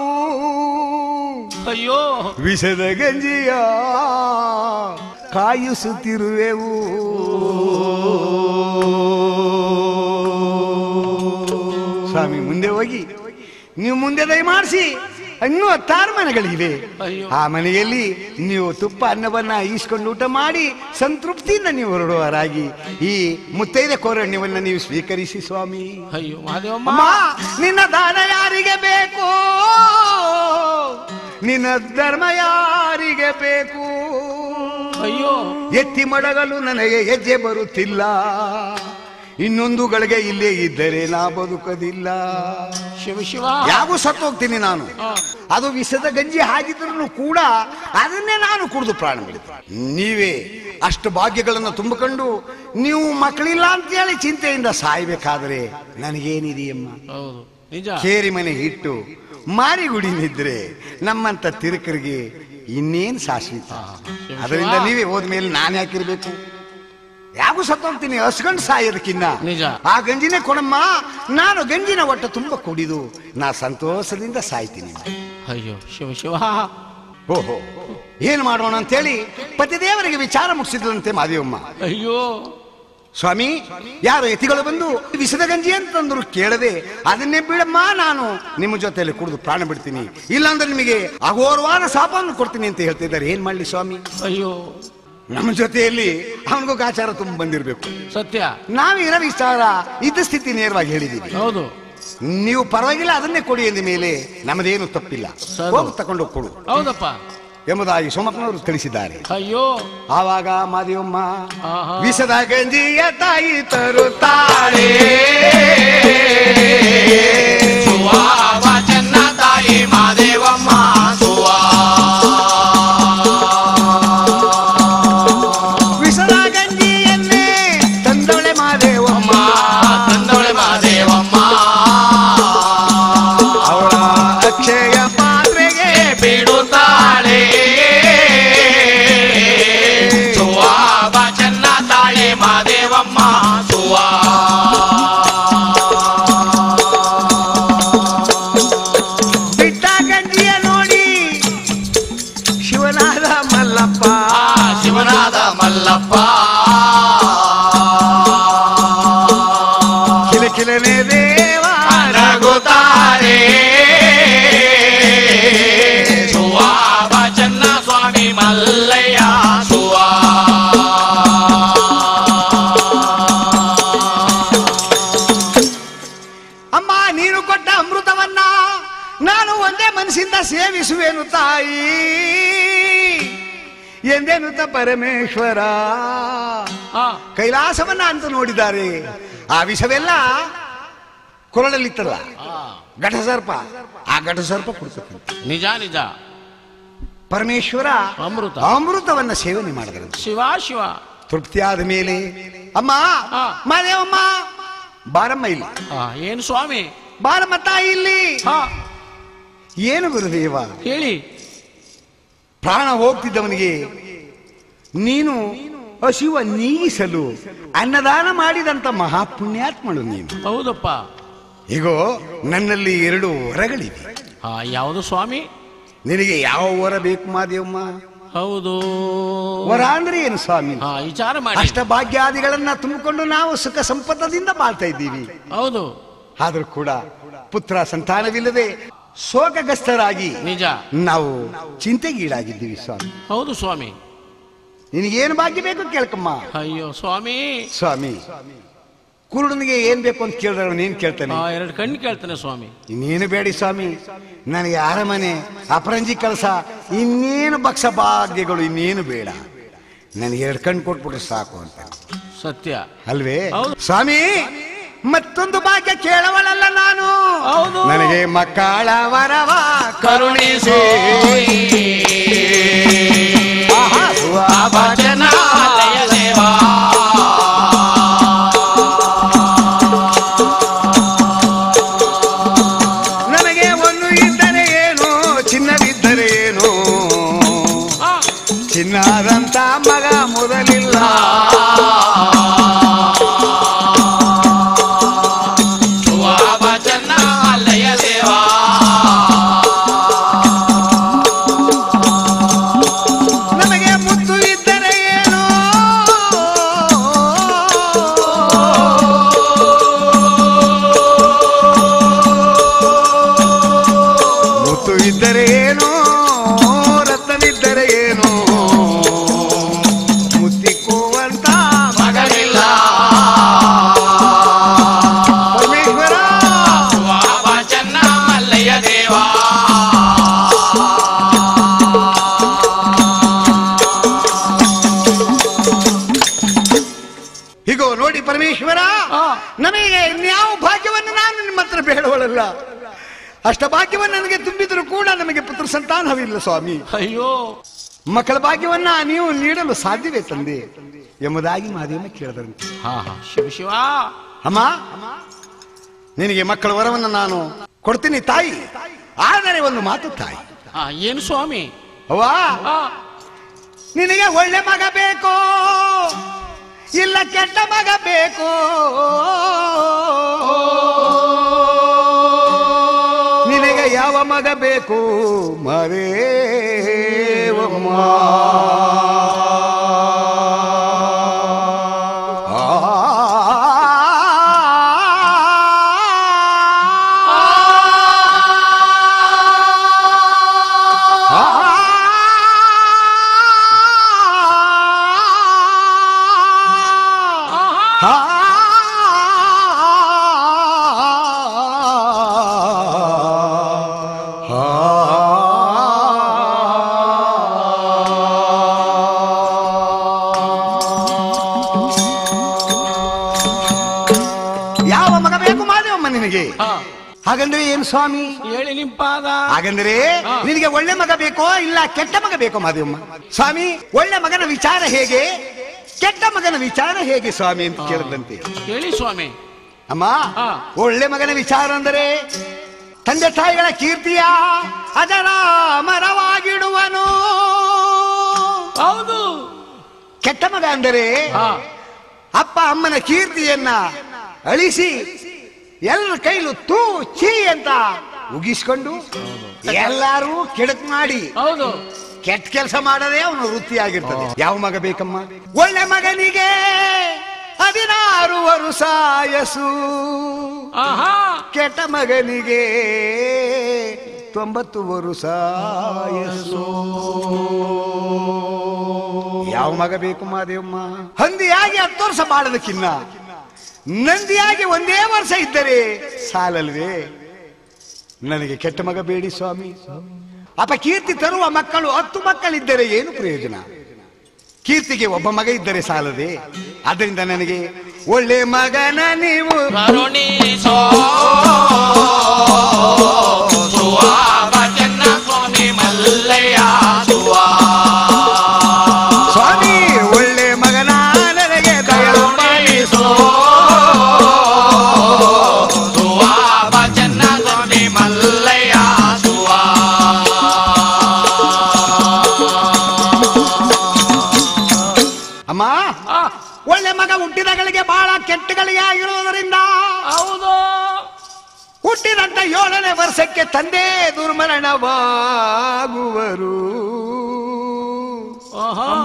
B: ಅಯ್ಯೋ
A: ವಿಷದ ಗಂಜಿಯ ಕಾಯಿಸುತ್ತಿರುವೆವು ಸ್ವಾಮಿ ಮುಂದೆ ಹೋಗಿ ನೀವು ಮುಂದೆ ದಯಮಾಡಿಸಿ ಇನ್ನೂ ಹತ್ತಾರು ಮನೆಗಳಿವೆ
B: ಅಯ್ಯೋ.
A: ಆ ಮನೆಯಲ್ಲಿ ನೀವು ತುಪ್ಪ ಅನ್ನವನ್ನ ಈಸ್ಕೊಂಡು ಊಟ ಮಾಡಿ ಸಂತೃಪ್ತಿಯಿಂದ ನೀವು ಹೊರಡುವರಾಗಿ ಈ ಮುತ್ತೈದೆ ಕೋರಣ್ಯವನ್ನ ನೀವು ಸ್ವೀಕರಿಸಿ ಸ್ವಾಮಿ
B: ಅಯ್ಯೋ ಮಹಾದೇವಮ್ಮ
A: ಅಮ್ಮ ನಿನ್ನ ದಾನ ಯಾರಿಗೆ ಬೇಕು ನಿನ್ನ ಧರ್ಮ ಯಾರಿಗೆ ಬೇಕು
B: ಅಯ್ಯೋ
A: ಎತ್ತಿ ಮಡಗಲು ನನಗೆ ಹೆಜ್ಜೆ ಬರುತ್ತಿಲ್ಲ ಇನ್ನೊಂದು ಗಳಿಗೆ ಇಲ್ಲೇ ಇದ್ದರೆ ನಾ ಬದುಕದಿಲ್ಲ
B: ಶಿವ ಶಿವ
A: ಯಾವ ಸತ್ತು ಹೋಗ್ತೀನಿ ನಾನು
B: ಹಾ.
A: ಅದು ವಿಷದ ಗಂಜಿ ಹಾಕಿದ್ರು ಕೂಡ ಅದನ್ನೇ ನಾನು ಕುಡಿದು ಪ್ರಾಣ ಬಿಡುತ್ತೆ ನೀವೇ ಅಷ್ಟು ಭಾಗ್ಯಗಳನ್ನು ತುಂಬಿಕೊಂಡು ನೀವು ಮಕ್ಕಳಿಲ್ಲ ಅಂತೇಳಿ ಚಿಂತೆಯಿಂದ ಸಾಯ್ಬೇಕಾದ್ರೆ ನನಗೇನಿದೆಯಮ್ಮ
B: ಹೌದು ನಿಜ
A: ಕೇರಿ ಮನೆ ಇಟ್ಟು ಮಾರಿಗುಡಿ ನಿದ್ರೆ ನಮ್ಮಂತ ತಿರುಕರಿಗೆ ಇನ್ನೇನು ಶಾಶ್ವತ ಅದರಿಂದ ನೀವೇ ಹೋದ್ಮೇಲೆ ನಾನು ಯಾಕಿರ್ಬೇಕು ಯಾಗೂ ಸತ್ತೋಗ್ತೀನಿ ಹಸ್ಕೊಂಡು ಸಾಯೋದಕ್ಕಿನ್ನ
B: ನಿಜ.
A: ಆ ಗಂಜಿನೇ ಕೊಡಮ್ಮ ನಾನು ಗಂಜಿನ ಒಟ್ಟ ತುಂಬ ಕುಡಿದು ನಾ ಸಂತೋಷದಿಂದ ಸಾಯ್ತೀನಿ
B: ಅಯ್ಯೋ ಶಿವ ಶಿವ
A: ಓಹೋ ಏನ್ ಮಾಡೋಣ ಅಂತೇಳಿ ಪತಿದೇವರಿಗೆ ವಿಚಾರ ಮುಗಿಸಿದ್ರಂತೆ ಮಾದೇವಮ್ಮ
B: ಅಯ್ಯೋ
A: ಸ್ವಾಮಿ ಯಾರು ಯತಿಗಳು ಬಂದು ವಿಷದ ಗಂಜಿ ಅಂತಂದ್ರು ಕೇಳದೆ ಅದನ್ನೇ ಬಿಡಮ್ಮ ನಾನು ನಿಮ್ಮ ಜೊತೆಯಲ್ಲಿ ಕುಡಿದು ಪ್ರಾಣ ಬಿಡ್ತೀನಿ ಇಲ್ಲಾಂದ್ರೆ ನಿಮಗೆ ಅಘೋರವಾದ ಶಾಪವನ್ನು ಕೊಡ್ತೀನಿ ಅಂತ ಹೇಳ್ತಿದ್ದಾರೆ ಏನ್ ಮಾಡ್ಲಿ ಸ್ವಾಮಿ
B: ಅಯ್ಯೋ
A: ನಮ್ಮ ಜೊತೆಯಲ್ಲಿ ಅವನಿಗೂ ಗಾಚಾರ ತುಂಬ ಬಂದಿರಬೇಕು
B: ಸತ್ಯ
A: ನಾವು ಇರೋ ವಿಚಾರ ಇದ್ದ ಸ್ಥಿತಿ ನೇರವಾಗಿ ಹೇಳಿದೀವಿ
B: ಹೌದು
A: ನೀವು ಪರವಾಗಿಲ್ಲ ಅದನ್ನೇ ಕೊಡಿ ಎಂದ ಮೇಲೆ ನಮ್ಮದೇನು ತಪ್ಪಿಲ್ಲ
B: ಸರಿ.
A: ಹೋಗಿ ತಕೊಂಡು ಕೊಡು
B: ಹೌದಪ್ಪ
A: ಎಂಬುದಾಗಿ ಸೋಮಪ್ಪನವರು ತಿಳಿಸಿದ್ದಾರೆ
B: ಅಯ್ಯೋ
A: ಆವಾಗ ಮಾದೇವಮ್ಮ
B: ಆಹಾ.
A: ವಿಷದ ಗಂಜಿಯ ತಾಯಿ ತರುತ್ತಾಳೆ
C: ಸುವಾ ವಚನ ತಾಯಿ ಮಾದೇವಮ್ಮ ಸುವಾ
A: ವಿಷದ ಗಂಜಿಯನ್ನೇ ತಂದೊಳೆ ಮಾದೇವಮ್ಮ
C: ತಂದೊಳೆ ಮಾದೇವಮ್ಮ
A: ಅವಳ ಅಕ್ಷಯ ಪಾತ್ರೆಗೆ
C: ಬಿಡುತ್ತಾಳೆ ಸುವಾ ವಚನ ತಾಯಿ ಮಾದೇವಮ್ಮ ಸುವಾ
A: ಬಿಟ್ಟ ಗಂಜಿಯ ನೋಡಿ ಶಿವನಾದ ಮಲ್ಲಪ್ಪ
C: ಆ ಶಿವನಾದ ಮಲ್ಲಪ್ಪ
A: ಕಿಲಕಿಲನೆ ದೇವ
C: ನಗುತ್ತಾರೆ ಸುವಾ ವಚನ ಸ್ವಾಮಿ ಮಲ್ಲಯ್ಯ ಸುವಾ
A: ಅಮ್ಮ ನೀನು ಕೊಟ್ಟ ಅಮೃತವನ್ನ ನಾನು ಒಂದೇ ಮನಸ್ಸಿಂದ ಸೇವಿಸುವೆನು ತಾಯಿ ಎಂದೇನುತ್ತ ಪರಮೇಶ್ವರ
B: ಹಾ
A: ಕೈಲಾಸವನ್ನ ಅಂತ ನೋಡಿದ್ದಾರೆ ಆ ವಿಷವೆಲ್ಲ ಕೊರಳಲ್ಲಿತ್ತಲ್ಲ
B: ಹಾ.
A: ಘಟಸರ್ಪ ಆ ಘಟಸರ್ಪ ಕುಡಿತಕ್ಕಂಥ
B: ನಿಜ ನಿಜ
A: ಪರಮೇಶ್ವರ
B: ಅಮೃತ.
A: ಅಮೃತವನ್ನ ಸೇವನೆ ಮಾಡಿದ್ರು
B: ಶಿವ ಶಿವ
A: ತೃಪ್ತಿಯಾದ ಮೇಲೆ ಅಮ್ಮ
B: ಹಾ.
A: ಮಾದೇವಮ್ಮ ಬಾರಮ್ಮ ಇಲ್ಲಿ
B: ಹಾ ಏನು ಸ್ವಾಮಿ
A: ಬಾರಮ್ಮ ತಾಯಿ ಇಲ್ಲಿ
B: ಹಾ
A: ಏನು ಗುರುದೇವ
B: ಹೇಳಿ
A: ಪ್ರಾಣ ಹೋಗ್ತಿದ್ದವನಿಗೆ ನೀನು ಹಸಿವ ನೀಗಿಸಲು ಅನ್ನದಾನ ಮಾಡಿದಂತ ಮಹಾಪುಣ್ಯಾತ್ಮಳು ನೀನು
B: ಹೌದಪ್ಪ
A: ಈಗೋ ನನ್ನಲ್ಲಿ ಎರಡು ವರಗಳಿವೆ
B: ಹಾ ಯಾವುದು ಸ್ವಾಮಿ
A: ನಿನಗೆ ಯಾವ ವರ ಬೇಕು ಮಾದೇವಮ್ಮ
B: ಹೌದು
A: ವರ ಅಂದ್ರೆ ಏನು ಸ್ವಾಮಿ
B: ಹಾ ವಿಚಾರ ಮಾಡಿ
A: ಅಷ್ಟಭಾಗ್ಯಾದಿಗಳನ್ನ ತುಂಬಿಕೊಂಡು ನಾವು ಸುಖ ಸಂಪತ್ತದಿಂದ ಬಾಳ್ತಾ ಇದ್ದೀವಿ
B: ಹೌದು
A: ಆದ್ರೂ ಕೂಡ ಪುತ್ರ ಸಂತಾನವಿಲ್ಲದೆ ಶೋಕಗ್ರಸ್ತರಾಗಿ
B: ನಿಜ
A: ನಾವು ಚಿಂತೆಗೀಡಾಗಿದ್ದೀವಿ ಸ್ವಾಮಿ
B: ಹೌದು ಸ್ವಾಮಿ
A: ನಿನಗೇನು ಭಾಗ್ಯ ಬೇಕು ಕೇಳ್ಕಮ್ಮ
B: ಅಯ್ಯೋ ಸ್ವಾಮಿ
A: ಸ್ವಾಮಿ ಕುರುಡನಿಗೆ ಏನ್ ಬೇಕು ಅಂತ ಕೇಳಿದ್ರೆ ಅವನೇನ್ ಕೇಳ್ತಾನೆ
B: ಹಾ ಎರಡು ಕಣ್ಣು ಕೇಳ್ತಾನೆ ಸ್ವಾಮಿ
A: ಇನ್ನೇನು ಬೇಡಿ ಸ್ವಾಮಿ ನನಗೆ ಅರಮನೆ ಅಪರಂಜಿ ಕೆಲಸ ಇನ್ನೇನು ಭಕ್ಷ ಭಾಗ್ಯಗಳು ಇನ್ನೇನು ಬೇಡ ನನಗೆ ಎರಡು ಕಣ್ಣು ಕೊಟ್ಬಿಟ್ರೆ ಸಾಕು ಅಂತ
B: ಸತ್ಯ
A: ಅಲ್ವೇ
B: ಹೌದು.
A: ಸ್ವಾಮಿ ಮತ್ತೊಂದು ಭಾಗ್ಯ ಕೇಳವಳಲ್ಲ ನಾನು
B: ಹೌದು
A: ನನಗೆ ಮಕ್ಕಳ ವರವ
C: ಕರುಣಿಸಿ
A: ಆಹಾ, ಸುವಾ
C: ವಚನ ಜಯ ದೇವಾ
A: ಏನು
B: ಆ,
A: ಚಿನ್ನಾದಂತ ಮಗ ಮೊದಲಿಲ್ಲ
C: ಸುವಾಬ ಚೆನ್ನ ಮಲ್ಲಯ್ಯ ದೇವಾ
A: ನಮಗೆ ಮುತ್ತು ಇದ್ದರೆ ಏನು ಮುತ್ತು ಇದ್ದರೆ ಏನು ರತ್ನವಿದ್ದರೆ ಏನು ಮುತ್ತಿಕ್ಕುವಂತ
C: ಮಗನಿಲ್ಲ
A: ಪರಮೇಶ್ವರ
C: ಸುವಾಬ ಚೆನ್ನ ಮಲ್ಲಯ್ಯ ದೇವಾ
A: ಹೀಗೋ ನೋಡಿ ಪರಮೇಶ್ವರ
B: ಆ.
A: ನಮಗೆ ಇನ್ಯಾವ ಭಾಗ್ಯವನ್ನು ನಾನು ನಿಮ್ಮ ಹತ್ರ ಬೇಡವಳಲ್ಲ ಅಷ್ಟ ಭಾಗ್ಯವನ್ನು ನನಗೆ ತುಂಬಿದರೂ ಕೂಡ ನಮಗೆ ಪುತ್ರ ಸಂತಾನವಿಲ್ಲ ಸ್ವಾಮಿ
B: ಅಯ್ಯೋ
A: ಮಕ್ಕಳ ಭಾಗ್ಯವನ್ನ ನೀವು ನೀಡಲು ಸಾಧ್ಯವೇ ತಂದೆ ಎಂಬುದಾಗಿ ಮಾದೇವ ಕೇಳಿದಂತೆ
B: ಹಾ ಹಾ ಶಿವ ಶಿವ
A: ಅಮ್ಮ ನಿನಗೆ ಮಕ್ಕಳ ವರವನ್ನು ನಾನು ಕೊಡ್ತೀನಿ ತಾಯಿ ಆದರೆ ಒಂದು ಮಾತು ತಾಯಿ
B: ಆ, ಏನು ಸ್ವಾಮಿ
A: ಅವ್ವ
B: ಆ,
A: ನಿನಗೆ ಒಳ್ಳೆ ಮಗ ಬೇಕು ಇಲ್ಲ ಕೆಟ್ಟ ಮಗ ಬೇಕು ನಿನಗೆ ಯಾವ ಮಗ ಬೇಕು ಮರೇವಮ್ಮ ಯಾವ ಮಗ ಬೇಕು ಮಾದೇವಮ್ಮ ನಿನಗೆ
B: ಆ,
A: ಹಾಗಂದ್ರೆ ಏನು ಸ್ವಾಮಿ
B: ಹೇಳಿ ನಿಮ್ ಪಾದ
A: ಹಾಗಂದ್ರೆ
B: ಹಾ.
A: ನಿನಗೆ ಒಳ್ಳೆ ಮಗ ಬೇಕೋ ಇಲ್ಲ ಕೆಟ್ಟ ಮಗ ಬೇಕೋ ಮಾದೇವಮ್ಮ ಸ್ವಾಮಿ ಒಳ್ಳೆ ಮಗನ ವಿಚಾರ ಹೇಗೆ ಕೆಟ್ಟ ಮಗನ ವಿಚಾರ ಹೇಗೆ ಸ್ವಾಮಿ ಅಂತ ಕೇಳಿದಂತೆ
B: ಹೇಳಿ ಸ್ವಾಮಿ
A: ಅಮ್ಮ
B: ಹಾ.
A: ಒಳ್ಳೆ ಮಗನ ವಿಚಾರ ಅಂದರೆ ತಂದೆ ತಾಯಿಗಳ ಕೀರ್ತಿಯ ಅದರ ಮರವಾಗಿಡುವನು
B: ಹೌದು
A: ಕೆಟ್ಟ ಮಗ ಅಂದರೆ
B: ಹಾ
A: ಅಪ್ಪ ಅಮ್ಮನ ಕೀರ್ತಿಯನ್ನ ಅಳಿಸಿ ಎಲ್ಲರ ಕೈಲು ತೂ ಚೀ ಅಂತ ಉಗಿಸ್ಕೊಂಡು ಎಲ್ಲರೂ ಕೆಡಕ್ ಮಾಡಿ
B: ಹೌದು
A: ಕೆಟ್ಟ ಕೆಲಸ ಮಾಡದೇ ಅವನು ವೃತ್ತಿಯಾಗಿರ್ತದೆ ಯಾವ ಮಗ ಬೇಕಮ್ಮ ಒಳ್ಳೆ ಮಗನಿಗೆ ಹದಿನಾರು ವರುಷ ಯಸು
B: ಆಹಾ
A: ಕೆಟ್ಟ ಮಗನಿಗೆ ತೊಂಬತ್ತು ವರುಷ ಯಸು ಯಾವ ಮಗ ಬೇಕು ಮಾದೇವಮ್ಮ ಹಂದಿಯಾಗಿ ಹತ್ತು ವರ್ಷ ಬಾಳದಕ್ಕಿನ್ನ ನಂದಿಯಾಗಿ ಒಂದೇ ವರ್ಷ ಇದ್ದರೆ ಸಾಲಲ್ವೇ ನನಗೆ ಕೆಟ್ಟ ಮಗ ಬೇಡಿ ಸ್ವಾಮಿ ಅಪ ಕೀರ್ತಿ ತರುವ ಮಕ್ಕಳು ಹತ್ತು ಮಕ್ಕಳಿದ್ದರೆ ಏನು ಪ್ರಯೋಜನ ಕೀರ್ತಿಗೆ ಒಬ್ಬ ಮಗ ಇದ್ದರೆ ಸಾಲದೆ ಅದರಿಂದ ನನಗೆ ಒಳ್ಳೆ ಮಗನ ನೀವು
C: ಕರುಣಿಸೋ ಸುವಾಬ ಚೆನ್ನ ಸ್ವಾಮಿ ಮಲ್ಲಯ್ಯ ಸುವಾ
A: ಸ್ವಾಮಿ ಒಳ್ಳೆ ಮಗನ ನನಗೆ ದಯಲು
C: ಕರುಣಿಸೋ ಸುವಾಬ ಚೆನ್ನ ಸ್ವಾಮಿ ಮಲ್ಲಯ್ಯ ಸುವಾ
A: ಅಮ್ಮ
B: ಆ,
A: ಒಳ್ಳೆ ಮಗ ಹುಟ್ಟಿದಗಳಿಗೆ ಬಹಳ ಕೆಟ್ಟಗಳಿಗೆ ಆಗಿರುವುದರಿಂದ
B: ಹೌದು
A: ಹುಟ್ಟಿದಂತ ಏಳನೇ ವರ್ಷಕ್ಕೆ ತಂದೆ ದುರ್ಮರಣವಾಗುವರು
B: ಆಹಾ.
A: ಅಮ್ಮ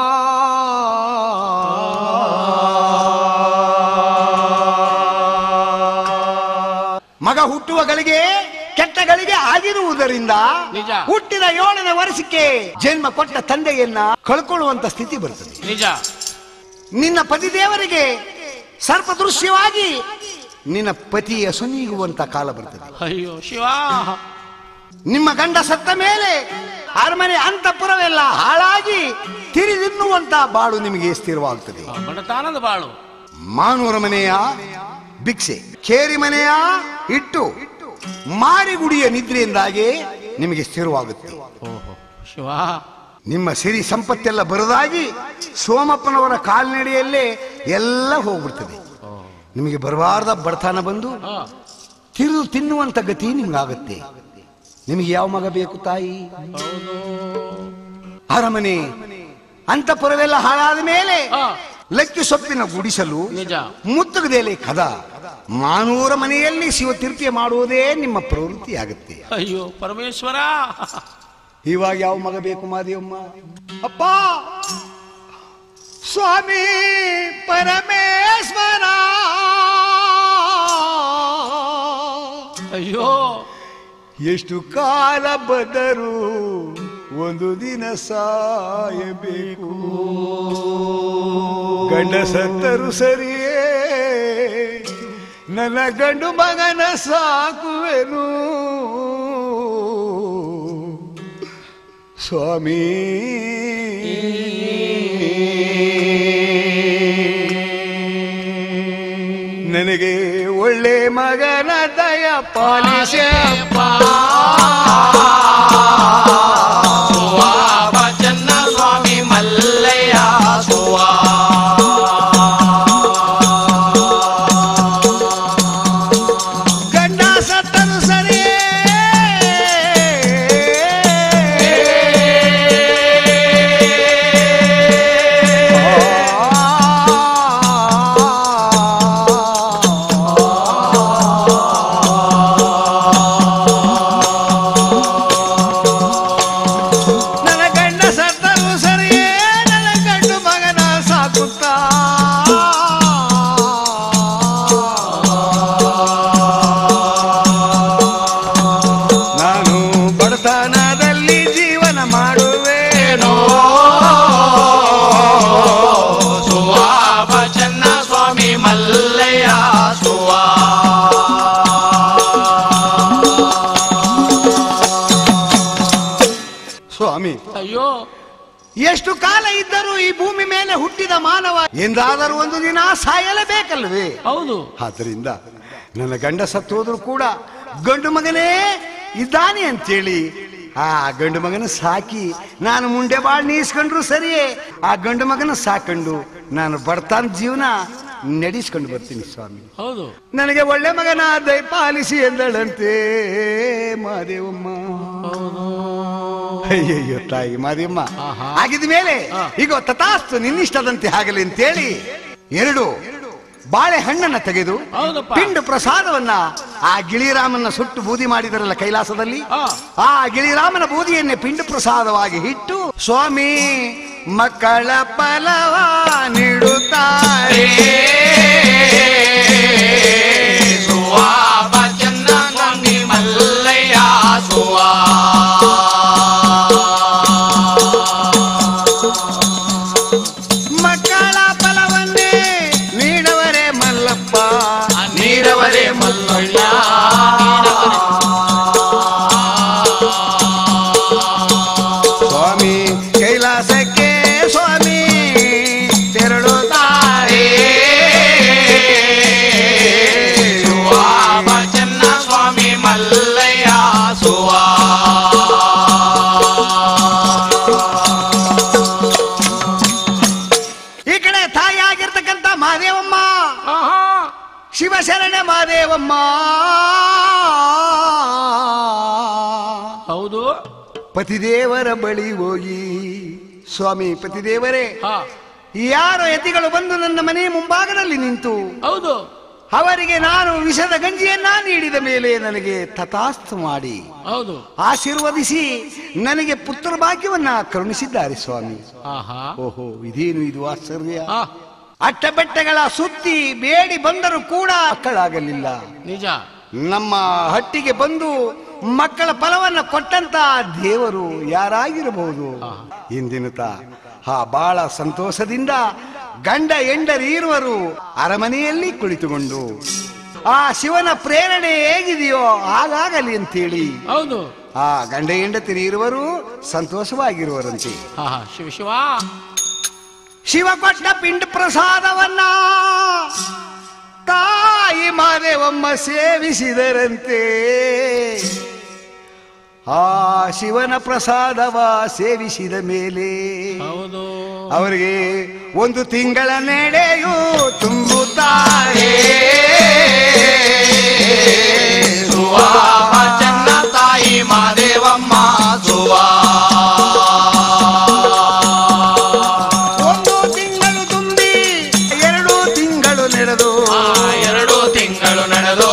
A: ಮಗ ಹುಟ್ಟುವ ಗಳಿಗೆ ಕೆಟ್ಟ ಗಳಿಗೆ ಆಗಿರುವುದರಿಂದ
B: ನಿಜ.
A: ಹುಟ್ಟಿದ ಏಳನೇ ವರ್ಷಕ್ಕೆ ಜನ್ಮ ಕೊಟ್ಟ ತಂದೆಯನ್ನ ಕಳ್ಕೊಳ್ಳುವಂತ ಸ್ಥಿತಿ ಬರ್ತದೆ
B: ನಿಜ
A: ನಿನ್ನ ಪತಿದೇವರಿಗೆ ಸರ್ಪದೃಶ್ಯವಾಗಿ ನಿನ್ನ ಪತಿಯ ಸುನೀಗುವಂತ ಕಾಲ ಬರ್ತದೆ
B: ಅಯ್ಯೋ ಶಿವ
A: ನಿಮ್ಮ ಗಂಡ ಸತ್ತ ಮೇಲೆ ಅರಮನೆ ಅಂತಃಪುರವೆಲ್ಲ ಹಾಳಾಗಿ ತಿರಿದಿನ್ನುವಂತ ಬಾಳು ನಿಮಗೆ ಸ್ಥಿರವಾಗ್ತದೆ
B: ಆ, ಬಡತಾನದ ಬಾಳು
A: ಮಾನೂರ ಮನೆಯ ಭಿಕ್ಷೆ ಕೇರಿ ಮನೆಯ ಇಟ್ಟು ಮಾರಿಗುಡಿಯ ನಿದ್ರೆಯಿಂದಾಗಿ ನಿಮಗೆ ಸ್ಥಿರವಾಗುತ್ತೆ
B: ಓಹೋ ಶಿವ
A: ನಿಮ್ಮ ಸಿರಿ ಸಂಪತ್ತೆಲ್ಲ ಬರದಾಗಿ ಸೋಮಪ್ಪನವರ ಕಾಲ್ನಡಿಯಲ್ಲೇ ಎಲ್ಲ ಹೋಗ್ಬಿಡ್ತದೆ ನಿಮಗೆ ಬರಬಾರ್ದ ಬಡತನ ಬಂದು
B: ಆ,
A: ತಿರುದು ತಿನ್ನುವಂತ ಗತಿ ನಿಮ್ಗಾಗತ್ತೆ ನಿಮಗೆ ಯಾವ ಮಗ ಬೇಕು ತಾಯಿ
B: ಹೌದು
A: ಅರಮನೆ ಅಂತಪುರವೆಲ್ಲ ಹಾಳಾದ ಮೇಲೆ
B: ಹಾ
A: ಲಕ್ಕಿ ಸೊಪ್ಪಿನ ಗುಡಿಸಲು
B: ನಿಜ
A: ಮುತ್ತಗದೇಲೆ ಕದ ಮಾನೂರ ಮನೆಯಲ್ಲಿ ಶಿವತೀರ್ಥ ಮಾಡುವುದೇ ನಿಮ್ಮ ಪ್ರವೃತ್ತಿಯಾಗುತ್ತೆ
B: ಅಯ್ಯೋ ಪರಮೇಶ್ವರ
A: ಇವಾಗ ಯಾವ ಮಗ ಬೇಕು ಮಾದೇವಮ್ಮ ಅಪ್ಪ ಸ್ವಾಮಿ ಪರಮೇಶ್ವರ
B: ಅಯ್ಯೋ
A: ಎಷ್ಟು ಕಾಲ ಬದರು ಒಂದು ದಿನ ಸಾಯಬೇಕು ಗಂಡ ಸತ್ತರು ಸರಿಯೇ ನನ್ನ ಗಂಡು ಮಗನ ಸಾಕುವೆನು ಸ್ವಾಮಿ ನನಗೆ ಒಳ್ಳೆ ಮಗನ ದಯ ಪಾಲಿಸಪ್ಪ
C: ಸುವಾ ಭಜನ ಸ್ವಾಮಿ ಮಲ್ಲಯ್ಯ ಸುವಾ
A: ಗಂಡ ಸತ್ತರು ಸರಿಯೇ ನನ್ನ ಗಂಡ ಸತ್ತರು ಸರಿಯೇ ನನ್ನ ಗಂಡು ಮಗನ ಸಾಕುತ್ತಾ ನಾನು ಬಡತನದಲ್ಲಿ ಜೀವನ ಮಾಡುವೇನೋ
C: ಸುವಾ ಭಜನ ಸ್ವಾಮಿ ಮಲ್ಲಯ್ಯ ಸುವಾ
A: ಸ್ವಾಮಿ
B: ಅಯ್ಯೋ
A: ಎಷ್ಟು ಕಾಲ ಇದ್ದರೂ ಈ ಭೂಮಿ ಮೇಲೆ ಹುಟ್ಟಿದ ಮಾನವ ಎಂದಾದರೂ ಒಂದು ದಿನ ಸಾಯಲೇಬೇಕಲ್ವೇ
B: ಹೌದು
A: ಆದ್ದರಿಂದ ನನ್ನ ಗಂಡ ಸತ್ತೋದ್ರು ಕೂಡ ಗಂಡು ಮಗನೇ ಇದ್ದಾನೆ ಅಂತೇಳಿ ಆ ಗಂಡು ಮಗನ ಸಾಕಿ ನಾನು ಮುಂಡೆ ಬಾಳ್ ನೀಸ್ಕೊಂಡ್ರು ಸರಿಯೇ ಆ ಗಂಡು ಮಗನ ಸಾಕೊಂಡು ನಾನು ಬಡತಾನ ಜೀವನ ನಡೆಸ್ಕೊಂಡು ಬರ್ತೀನಿ ಸ್ವಾಮಿ
B: ಹೌದು
A: ನನಗೆ ಒಳ್ಳೆ ಮಗನ ದಯಪಾಲಿಸಿ ಎಂದಳಂತೆ ಮಾದೇವಮ್ಮ ಅಯ್ಯಯ್ಯೋ ತಾಯಿ ಮಾದೇವಮ್ಮ
B: ಆಹಾ.
A: ಆಗಿದ ಮೇಲೆ ಈಗ ತಥಾಸ್ತು ನಿನ್ನಿಷ್ಟದಂತೆ ಆಗಲಿ ಅಂತೇಳಿ ಎರಡು ಬಾಳೆಹಣ್ಣನ್ನ ತೆಗೆದು
B: ಹೌದಪ್ಪ.
A: ಪಿಂಡ ಪ್ರಸಾದವನ್ನ ಆ ಗಿಳಿರಾಮನ ಸುಟ್ಟು ಬೂದಿ ಮಾಡಿದರಲ್ಲ ಕೈಲಾಸದಲ್ಲಿ
B: ಆ.
A: ಆ ಗಿಳಿರಾಮನ ಬೂದಿಯನ್ನೇ ಪಿಂಡ ಪ್ರಸಾದವಾಗಿ ಇಟ್ಟು ಸ್ವಾಮಿ ಮಕ್ಕಳ ಫಲವ ನೀಡುತ್ತಾರೆ
C: ಸುವಾ ಭಜನ ಸ್ವಾಮಿ ಮಲ್ಲಯ್ಯ ಸುವಾ
A: ಮಕ್ಕಳ ಫಲವನ್ನೇ ನೀಡವರೇ ಮಲ್ಲಪ್ಪ
C: ನೀರವರೇ ಮಲ್ಲಯ್ಯ
A: ಸ್ವಾಮಿ ಕೈಲಾಸಕ್ಕೆ ಸ್ವಾಮಿ ತೆರಳುತ್ತಾರೆ
C: ಸುವಾ ಭಜನ ಸ್ವಾಮಿ ಮಲ್ಲಯ್ಯ ಸುವಾ
A: ಈ ಕಡೆ ತಾಯಿಯಾಗಿರ್ತಕ್ಕಂಥ ಮಹಾದೇವಮ್ಮ
B: ಆಹಾ
A: ಶಿವಶರಣ ಮಹಾದೇವಮ್ಮ
B: ಹೌದು
A: ಪತಿದೇವರ ಬಳಿ ಹೋಗಿ ಸ್ವಾಮಿ ಪತಿದೇವರೇ
B: ಹಾ
A: ಯಾರೋ ಯತಿಗಳು ಬಂದು ನನ್ನ ಮನೆ ಮುಂಭಾಗದಲ್ಲಿ ನಿಂತು
B: ಹೌದು
A: ಅವರಿಗೆ ನಾನು ವಿಷದ ಗಂಜಿಯನ್ನ ನೀಡಿದ ಮೇಲೆ ನನಗೆ ತಥಾಸ್ತು ಮಾಡಿ
B: ಹೌದು
A: ಆಶೀರ್ವದಿಸಿ ನನಗೆ ಪುತ್ರ ಭಾಗ್ಯವನ್ನ ಕರುಣಿಸಿದ್ದಾರೆ ಸ್ವಾಮಿ
B: ಆಹಾ
A: ಓಹೋ ಇದೇನು ಇದು ಆಶ್ಚರ್ಯ
B: ಆ
A: ಅಟ್ಟಬೆಟ್ಟಗಳ ಸುತ್ತಿ ಬೇಡಿ ಬಂದರೂ ಕೂಡ ಮಕ್ಕಳಾಗಲಿಲ್ಲ
B: ನಿಜ
A: ನಮ್ಮ ಹಟ್ಟಿಗೆ ಬಂದು ಮಕ್ಕಳ ಫಲವನ್ನ ಕೊಟ್ಟಂತ ದೇವರು ಯಾರಾಗಿರಬಹುದು ಇಂದಿನುತ ಹಾ ಬಹಳ ಸಂತೋಷದಿಂದ ಗಂಡ ಹೆಂಡರೀರುವರು ಅರಮನೆಯಲ್ಲಿ ಕುಳಿತುಕೊಂಡು ಆ ಶಿವನ ಪ್ರೇರಣೆ ಹೇಗಿದೆಯೋ ಹಾಗಾಗಲಿ ಅಂತೇಳಿ
B: ಹೌದು
A: ಆ ಗಂಡ ಹೆಂಡತಿರಿ ಇರುವರು ಸಂತೋಷವಾಗಿರುವರಂತೆ
B: ಹಾ ಹಾ ಶಿವ ಶಿವ
A: ಶಿವ ಕೊಟ್ಟ ಪಿಂಡ ಪ್ರಸಾದವನ್ನ ತಾಯಿ ಮಾದೇವಮ್ಮ ಸೇವಿಸಿದರಂತೆ ಆ ಶಿವನ ಪ್ರಸಾದವ ಸೇವಿಸಿದ ಮೇಲೆ
B: ಹೌದು
A: ಅವರಿಗೆ ಒಂದು ತಿಂಗಳ ನೆಡೆಯು ತುಂಬುತ್ತಾರೆ
C: ಸುವಾ ಭಜನ ತಾಯಿ ಮಾದೇವಮ್ಮ ಸುವಾ
A: ಒಂದು ತಿಂಗಳು ತುಂಬಿ ಎರಡು ತಿಂಗಳು ನಡೆದು
C: ಆ ಎರಡು ತಿಂಗಳು ನಡೆದು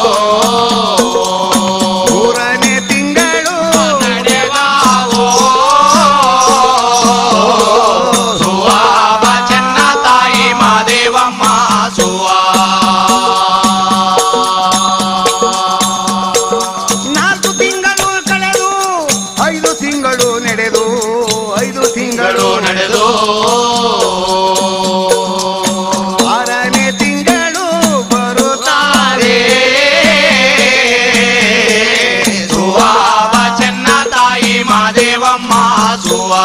A: ಮೂರನೇ ತಿಂಗಳು
C: ನಡೆವಾವೋ ಸುವಾ ಚೆನ್ನ ತಾಯಿ ಮಾದೇವಮ್ಮ ಸುವಾ
A: ನಾಲ್ಕು ತಿಂಗಳು ಕಳೆದು ಐದು ತಿಂಗಳು ನಡೆದು ಐದು ತಿಂಗಳು
C: ತಿಂಗಳು ನಡೆದು
A: ಆರನೇ ತಿಂಗಳು ಬರುತ್ತಾರೆ
C: ಸುವಾ ಚೆನ್ನ ತಾಯಿ ಮಾದೇವಮ್ಮ ಸುವಾ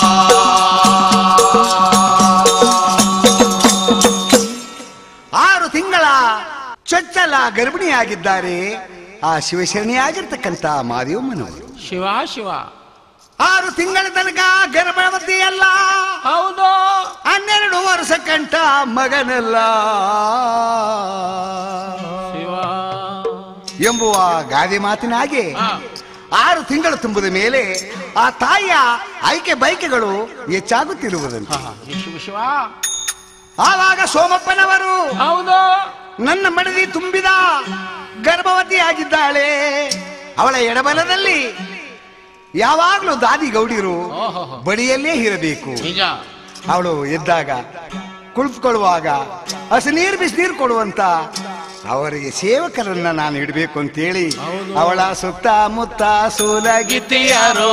A: ಆರು ತಿಂಗಳ ಚೊಚ್ಚಲ ಗರ್ಭಿಣಿಯಾಗಿದ್ದಾರೆ ಆ ಶಿವಶರಣಿಯಾಗಿರ್ತಕ್ಕಂಥ ಮಾದೇವಮ್ಮನವರು
B: ಶಿವ ಶಿವ
A: ಆರು ತಿಂಗಳ ತನಕ ಗರ್ಭವತಿ ಅಲ್ಲ
B: ಹೌದು
A: ಹನ್ನೆರಡು ವರ್ಷ ಕಂಠ ಮಗನಲ್ಲ
B: ಶಿವ
A: ಎಂಬುವ ಗಾದೆ ಮಾತಿನಾಗೆ
B: ಹಾ.
A: ಆರು ತಿಂಗಳು ತುಂಬಿದ ಮೇಲೆ ಆ ತಾಯಿಯ ಆಯ್ಕೆ ಬೈಕೆಗಳು ಹೆಚ್ಚಾಗುತ್ತಿರುವುದಂತೆ
B: ಹಾ, ಶಿವ ಶಿವ
A: ಆವಾಗ ಸೋಮಪ್ಪನವರು
B: ಹೌದು
A: ನನ್ನ ಮಡದಿ ತುಂಬಿದ ಗರ್ಭವತಿ ಆಗಿದ್ದಾಳೆ ಅವಳ ಎಡಬಲದಲ್ಲಿ ಯಾವಾಗ್ಲೂ ದಾದಿ ಗೌಡಿರು
B: ಓಹೋಹೋ.
A: ಬಳಿಯಲ್ಲೇ ಇರಬೇಕು
B: ನಿಜ
A: ಅವಳು ಎದ್ದಾಗ ಕುಳಿತುಕೊಳ್ಳುವಾಗ ಹಸಿ ನೀರು ಬಿಸಿನೀರು ಕೊಡುವಂತ ಅವರಿಗೆ ಸೇವಕರನ್ನ ನಾನು ಇಡಬೇಕು ಅಂತೇಳಿ
B: ಹೌದು.
A: ಅವಳ ಸುತ್ತ ಮುತ್ತ ಸೂಲಗಿ
C: ಗಿತ್ತಿಯರೋ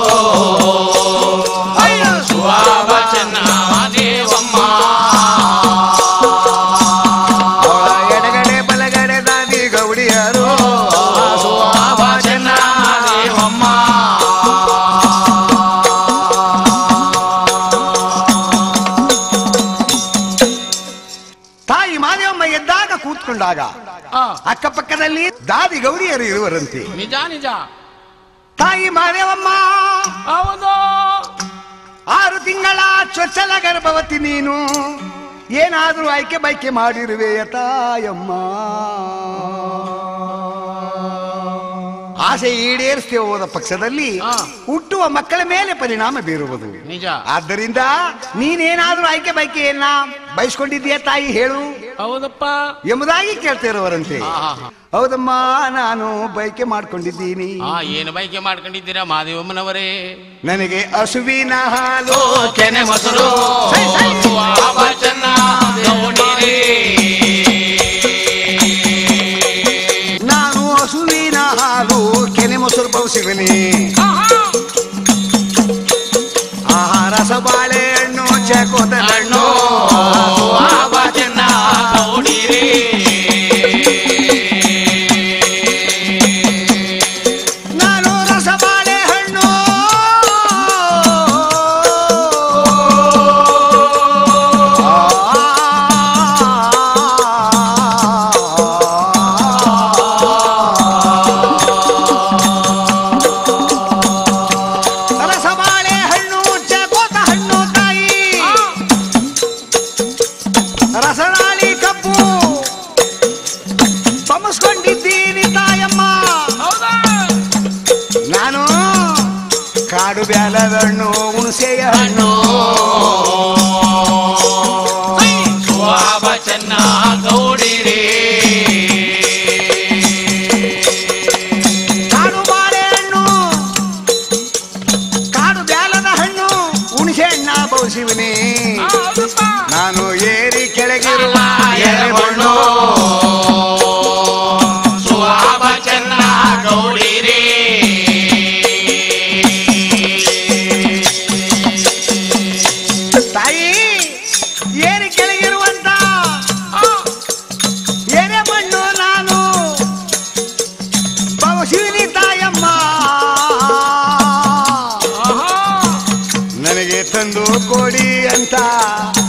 C: ಸುವಾ ಚೆನ್ನ ಮಾದೇವಮ್ಮ
A: ಅವಳ ಎಡಗಡೆ ಬಲಗಡೆ ದಾದಿ ಗೌಡಿಯರು
C: ಸುವಾ ಚೆನ್ನ ಮಾದೇವಮ್ಮ
A: ತಾಯಿ ಮಾದೇವಮ್ಮ ಎದ್ದಾಗ ಕೂತ್ಕೊಂಡಾಗ
B: ಆ,
A: ಅಕ್ಕಪಕ್ಕದಲ್ಲಿ ದಾದಿ ಗೌರಿಯರು ಇರುವರಂತೆ
B: ನಿಜ ನಿಜ
A: ತಾಯಿ ಮಾದೇವಮ್ಮ
B: ಹೌದು
A: ಆರು ತಿಂಗಳ ಚೊಚ್ಚಲ ಗರ್ಭವತಿ ನೀನು ಏನಾದ್ರೂ ಆಯ್ಕೆ ಬೈಕೆ ಮಾಡಿರುವೆಯ ತಾಯಮ್ಮ ಆಸೆ ಈಡೇರಿಸ್ತೇ ಹೋದ ಪಕ್ಷದಲ್ಲಿ
B: ಹಾ.
A: ಹುಟ್ಟುವ ಮಕ್ಕಳ ಮೇಲೆ ಪರಿಣಾಮ ಬೀರುವುದು
B: ನಿಜ
A: ಆದ್ದರಿಂದ ನೀನೇನಾದ್ರೂ ಆಯ್ಕೆ ಬೈಕೆಯನ್ನ ಬಯಸ್ಕೊಂಡಿದ್ದೀಯ ತಾಯಿ ಹೇಳು
B: ಹೌದಪ್ಪ
A: ಎಂಬುದಾಗಿ ಕೇಳ್ತಾ ಇರುವರಂತೆ
B: ಹಾ, ಹಾ, ಹಾ.
A: ಹೌದಮ್ಮ ನಾನು ಬೈಕೆ ಮಾಡ್ಕೊಂಡಿದ್ದೀನಿ
B: ಆ ಏನು ಬೈಕೆ ಮಾಡ್ಕೊಂಡಿದ್ದೀರಾ ಮಾದೇವಮ್ಮನವರೇ
A: ನನಗೆ ಹಸುವಿನ ಹಾಲು
C: ಕೆನೆ ಮೊಸರು ಸುವಾ ಚೆನ್ನ ಗೌಡಿರಿ
A: ನಾನು ಹಸುವಿನ ಹಾಲು ಕೆನೆ ಮೊಸರು ಬೌಸಿವನಿ ಆಹಾರ ಸಬಾಳೆಹಣ್ಣು ಚಕೋತ
C: ಹಣ್ಣು ಸುವಾ ಚೆನ್ನ ಗೌಡಿರಿ
A: ನಾನು ರಸಬಾಳೆ ಹಣ್ಣು ರಸಬಾಳೆ ಹಣ್ಣು ಚಕೋತ ಹಣ್ಣು ತಾಯಿ ರಸನಾಳಿ ಕಬ್ಬು ಬಮಸ್ಕೊಂಡಿದ್ದೀನಿ ತಾಯಮ್ಮ
B: ಹೌದಾ
A: ನಾನು ಕಾಡು ಬ್ಯಾಲದ ಹಣ್ಣು ಹುಣಸೆಯ ಹಣ್ಣು
C: ಸುವಾ ಚೆನ್ನ ಗೌಡಿರಿ
A: ಕಾಡು ಬಾಳೆಹಣ್ಣು ಕಾಡು ಬ್ಯಾಲದ ಹಣ್ಣು ಹುಣಸೆ ಹಣ್ಣ ಬಹುಸಿವನಿ
B: ಆ, ಹೌದಪ್ಪ
A: ನಾನು ಏರಿ ಕೆಳಗಿರುವ
C: ಎರೆಮಣ್ಣು ಸುವಾ ಚೆನ್ನ ಗೌಡಿರಿ
A: ತಾಯಿ ಏರಿ ಕೆಳಗಿರುವಂತ ಎರೆ ಮಣ್ಣು ನಾನು ಬಹುಸಿವನಿ ತಾಯಮ್ಮ
B: ಆಹಾ.
A: ನನಗೆ ತಂದು ಕೊಡಿ ಅಂತ